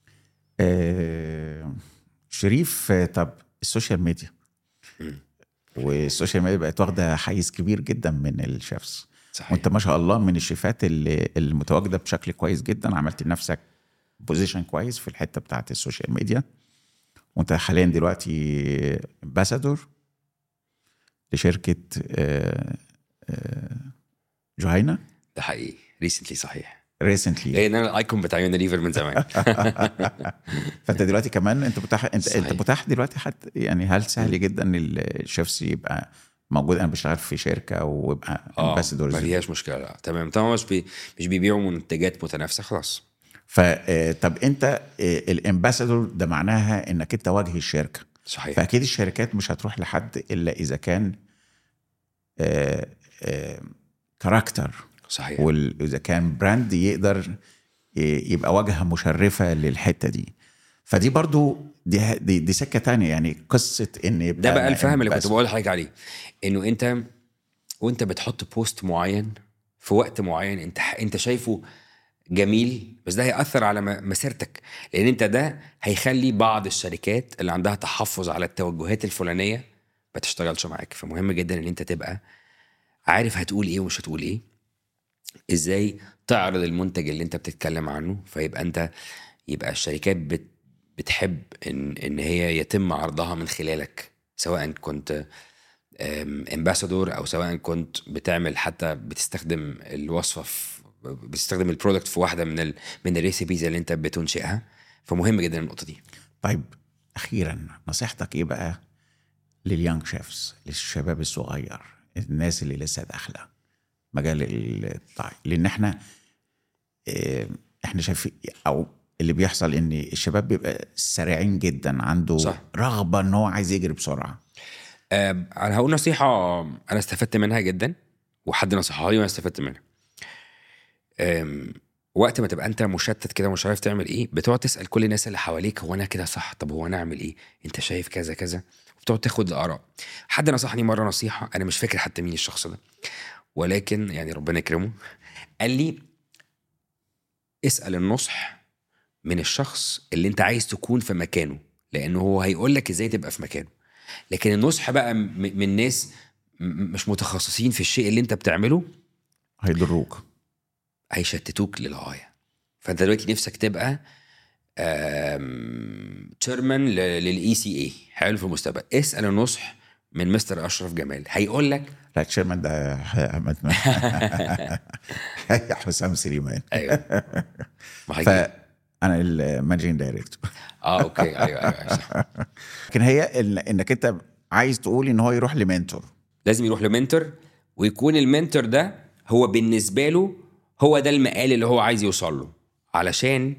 آه شريف طب السوشيال ميديا والسوشيال ميديا بقت واخده حيز كبير جدا من الشيفs صحيح. وانت ما شاء الله من الشيفات اللي المتواجده بشكل كويس جدا عملت لنفسك بوزيشن كويس في الحته بتاعت السوشيال ميديا وانت حاليا دلوقتي امباسادور لشركه آه، آه، جهينه
ده حقيقي ريسنتلي صحيح
ريسنتلي
لان انا الايكون بتاع يونيليفر من زمان
فانت دلوقتي كمان انت متاح انت صحيح. انت متاح دلوقتي حتى يعني هل سهل جدا الشيفس يبقى موجود انا بشتغل في شركه وابقى
امباسادور ما فيهاش مشكله لا تمام طبعا مش بي مش بيبيعوا منتجات متنافسه خلاص
ف آه، طب انت آه، الامباسادور ده معناها انك انت وجه الشركه
صحيح
فاكيد الشركات مش هتروح لحد الا اذا كان كاركتر
صحيح
واذا كان براند يقدر يبقى واجهه مشرفه للحته دي فدي برضو دي دي, دي سكه تانية يعني قصه ان
يبقى ده بقى الفهم اللي كنت بقول لحضرتك عليه انه انت وانت بتحط بوست معين في وقت معين انت انت شايفه جميل بس ده هيأثر على مسيرتك لان انت ده هيخلي بعض الشركات اللي عندها تحفظ على التوجهات الفلانيه ما تشتغلش معاك فمهم جدا ان انت تبقى عارف هتقول ايه ومش هتقول ايه ازاي تعرض المنتج اللي انت بتتكلم عنه فيبقى انت يبقى الشركات بت بتحب ان ان هي يتم عرضها من خلالك سواء كنت امباسادور او سواء كنت بتعمل حتى بتستخدم الوصفه في بتستخدم البرودكت في واحده من ال من الريسيبيز اللي انت بتنشئها فمهم جدا النقطه دي
طيب اخيرا نصيحتك ايه بقى لليانج شيفز للشباب الصغير الناس اللي لسه داخله مجال الطعي لان احنا احنا شايفين او اللي بيحصل ان الشباب بيبقى سريعين جدا عنده صح. رغبه ان هو عايز يجري بسرعه
انا هقول نصيحه انا استفدت منها جدا وحد نصحها لي وانا استفدت منها وقت ما تبقى انت مشتت كده ومش عارف تعمل ايه بتقعد تسال كل الناس اللي حواليك هو انا كده صح طب هو انا اعمل ايه انت شايف كذا كذا وبتقعد تاخد الاراء حد نصحني مره نصيحه انا مش فاكر حتى مين الشخص ده ولكن يعني ربنا يكرمه قال لي اسال النصح من الشخص اللي انت عايز تكون في مكانه لانه هو هيقول لك ازاي تبقى في مكانه لكن النصح بقى من ناس مش متخصصين في الشيء اللي انت بتعمله
هيضروك
هيشتتوك للغايه فانت دلوقتي نفسك تبقى تشيرمان للاي سي اي حلو في المستقبل اسال النصح من مستر اشرف جمال هيقول لك
لا تشيرمان ده حسام سليمان
ايوه
انا المانجنج دايركتور
اه اوكي ايوه ايوه صح
لكن هي انك انت عايز تقول ان هو يروح لمنتور
لازم يروح لمنتور ويكون المنتور ده هو بالنسبه له هو ده المقال اللي هو عايز يوصل له علشان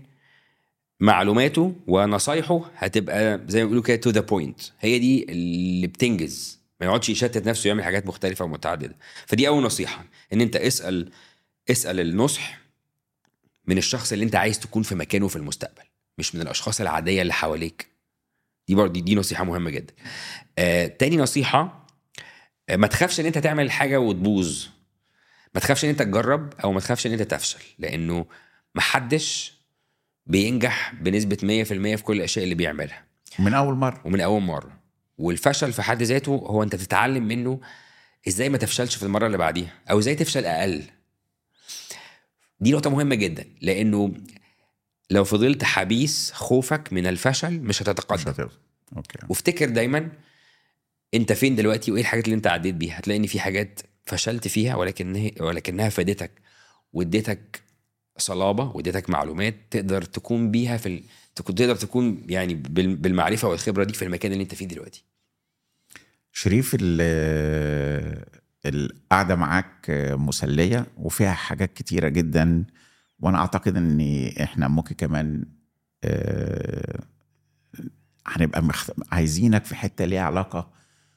معلوماته ونصايحه هتبقى زي ما بيقولوا كده تو ذا بوينت هي دي اللي بتنجز ما يقعدش يشتت نفسه يعمل حاجات مختلفه ومتعدده فدي اول نصيحه ان انت اسال اسال النصح من الشخص اللي انت عايز تكون في مكانه في المستقبل مش من الاشخاص العاديه اللي حواليك دي برضه دي, دي نصيحه مهمه جدا آه تاني نصيحه آه ما تخافش ان انت تعمل حاجه وتبوظ ما تخافش ان انت تجرب او ما تخافش ان انت تفشل لانه محدش بينجح بنسبه 100% في كل الاشياء اللي بيعملها
من اول مره
ومن اول مره والفشل في حد ذاته هو انت تتعلم منه ازاي ما تفشلش في المره اللي بعديها او ازاي تفشل اقل دي نقطه مهمه جدا لانه لو فضلت حبيس خوفك من الفشل مش
مش
هتتقدم
هتقدر اوكي
وافتكر دايما انت فين دلوقتي وايه الحاجات اللي انت عديت بيها هتلاقي ان في حاجات فشلت فيها ولكن ولكنها فادتك واديتك صلابه واديتك معلومات تقدر تكون بيها في ال... تكون- تقدر تكون يعني بال- بالمعرفه والخبره دي في المكان اللي انت فيه دلوقتي
شريف ال- القعده معاك مسليه وفيها حاجات كتيره جدا وانا اعتقد ان احنا ممكن كمان آه، هنبقى مخ... عايزينك في حته ليها علاقه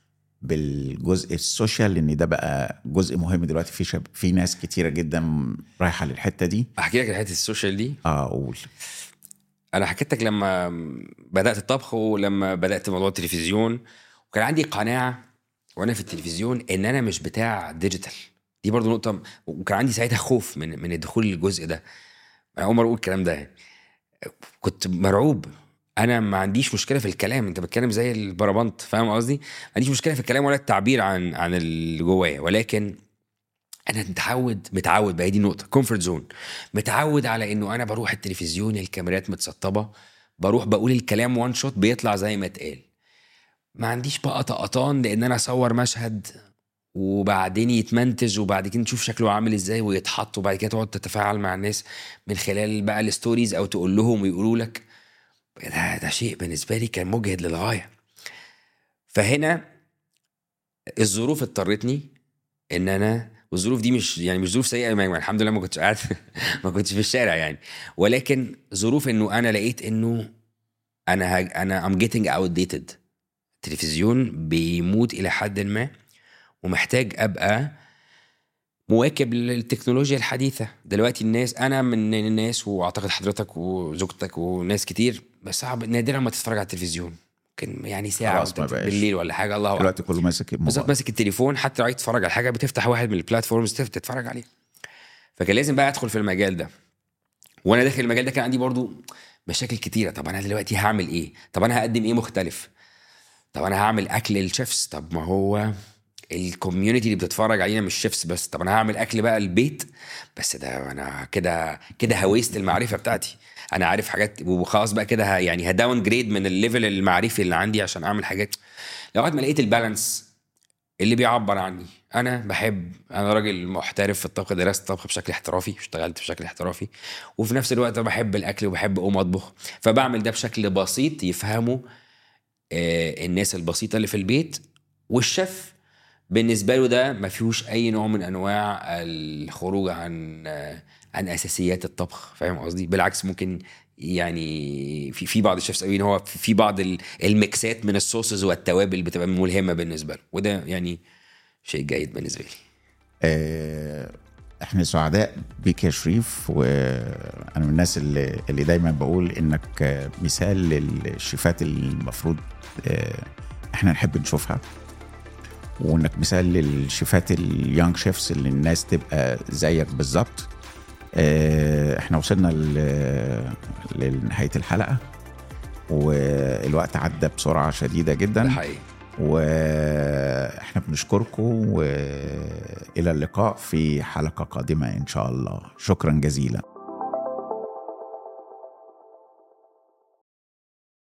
بالجزء السوشيال لان ده بقى جزء مهم دلوقتي في شب... في ناس كتيره جدا رايحه للحته دي
احكي لك حته السوشيال دي
اه اقول
انا حكيت لك لما بدات الطبخ ولما بدات موضوع التلفزيون وكان عندي قناعه وانا في التلفزيون ان انا مش بتاع ديجيتال دي برضو نقطه وكان عندي ساعتها خوف من من الدخول للجزء ده انا اول مره اقول الكلام ده يعني. كنت مرعوب انا ما عنديش مشكله في الكلام انت بتكلم زي البربنت فاهم قصدي ما عنديش مشكله في الكلام ولا التعبير عن عن اللي جوايا ولكن انا متعود متعود بقى دي نقطه كومفورت زون متعود على انه انا بروح التلفزيون الكاميرات متسطبه بروح بقول الكلام وان شوت بيطلع زي ما اتقال ما عنديش بقى طقطان لان انا اصور مشهد وبعدين يتمنتج وبعد كده نشوف شكله عامل ازاي ويتحط وبعد كده تقعد تتفاعل مع الناس من خلال بقى الستوريز او تقول لهم ويقولوا لك ده ده شيء بالنسبه لي كان مجهد للغايه فهنا الظروف اضطرتني ان انا والظروف دي مش يعني مش ظروف سيئه يعني الحمد لله ما كنتش قاعد ما كنتش في الشارع يعني ولكن ظروف انه انا لقيت انه انا هج... انا ام جيتنج اوت ديتد التلفزيون بيموت الى حد ما ومحتاج ابقى مواكب للتكنولوجيا الحديثه دلوقتي الناس انا من الناس واعتقد حضرتك وزوجتك وناس كتير بس صعب نادرا ما تتفرج على التلفزيون ممكن يعني ساعه
خلاص ما
وت-
بقاش.
بالليل ولا حاجه الله اعلم
دلوقتي كله ماسك
بالظبط
الموبايل
ماسك التليفون حتى لو عايز تتفرج على حاجه بتفتح واحد من البلاتفورمز تف- تتفرج عليه فكان لازم بقى ادخل في المجال ده وانا داخل المجال ده كان عندي برضو مشاكل كتيره طب انا دلوقتي هعمل ايه طب انا هقدم ايه مختلف طب انا هعمل اكل للشيفs طب ما هو الكوميونتي اللي بتتفرج علينا مش شيفs بس طب انا هعمل اكل بقى البيت بس ده انا كده كده هويست المعرفه بتاعتي انا عارف حاجات وخلاص بقى كده ه- يعني هداون جريد من الليفل المعرفي اللي عندي عشان اعمل حاجات لغايه ما لقيت البالانس اللي بيعبر عني انا بحب انا راجل محترف في الطبخ درست الطبخ بشكل احترافي اشتغلت بشكل احترافي وفي نفس الوقت أنا بحب الاكل وبحب اقوم اطبخ فبعمل ده بشكل بسيط يفهمه آه، الناس البسيطه اللي في البيت والشيف بالنسبه له ده ما فيهوش اي نوع من انواع الخروج عن آه، عن اساسيات الطبخ فاهم قصدي بالعكس ممكن يعني في في بعض الشيفs قوي ان هو في في بعض ال- الميكسات من الصوصز والتوابل بتبقى ملهمه بالنسبه له وده يعني شيء جيد بالنسبه لي
آه، احنا سعداء بيك يا شريف وانا من الناس اللي, اللي دايما بقول انك آه، مثال للشيفات اللي المفروض آه، احنا نحب نشوفها وانك مثال للشيفات اليونج شيفس اللي الناس تبقى زيك بالظبط آه، احنا وصلنا ل- لنهايه الحلقه والوقت عدى بسرعه شديده جدا
ده حقيقي
واحنا بنشكركم والى اللقاء في حلقه قادمه ان شاء الله شكرا جزيلا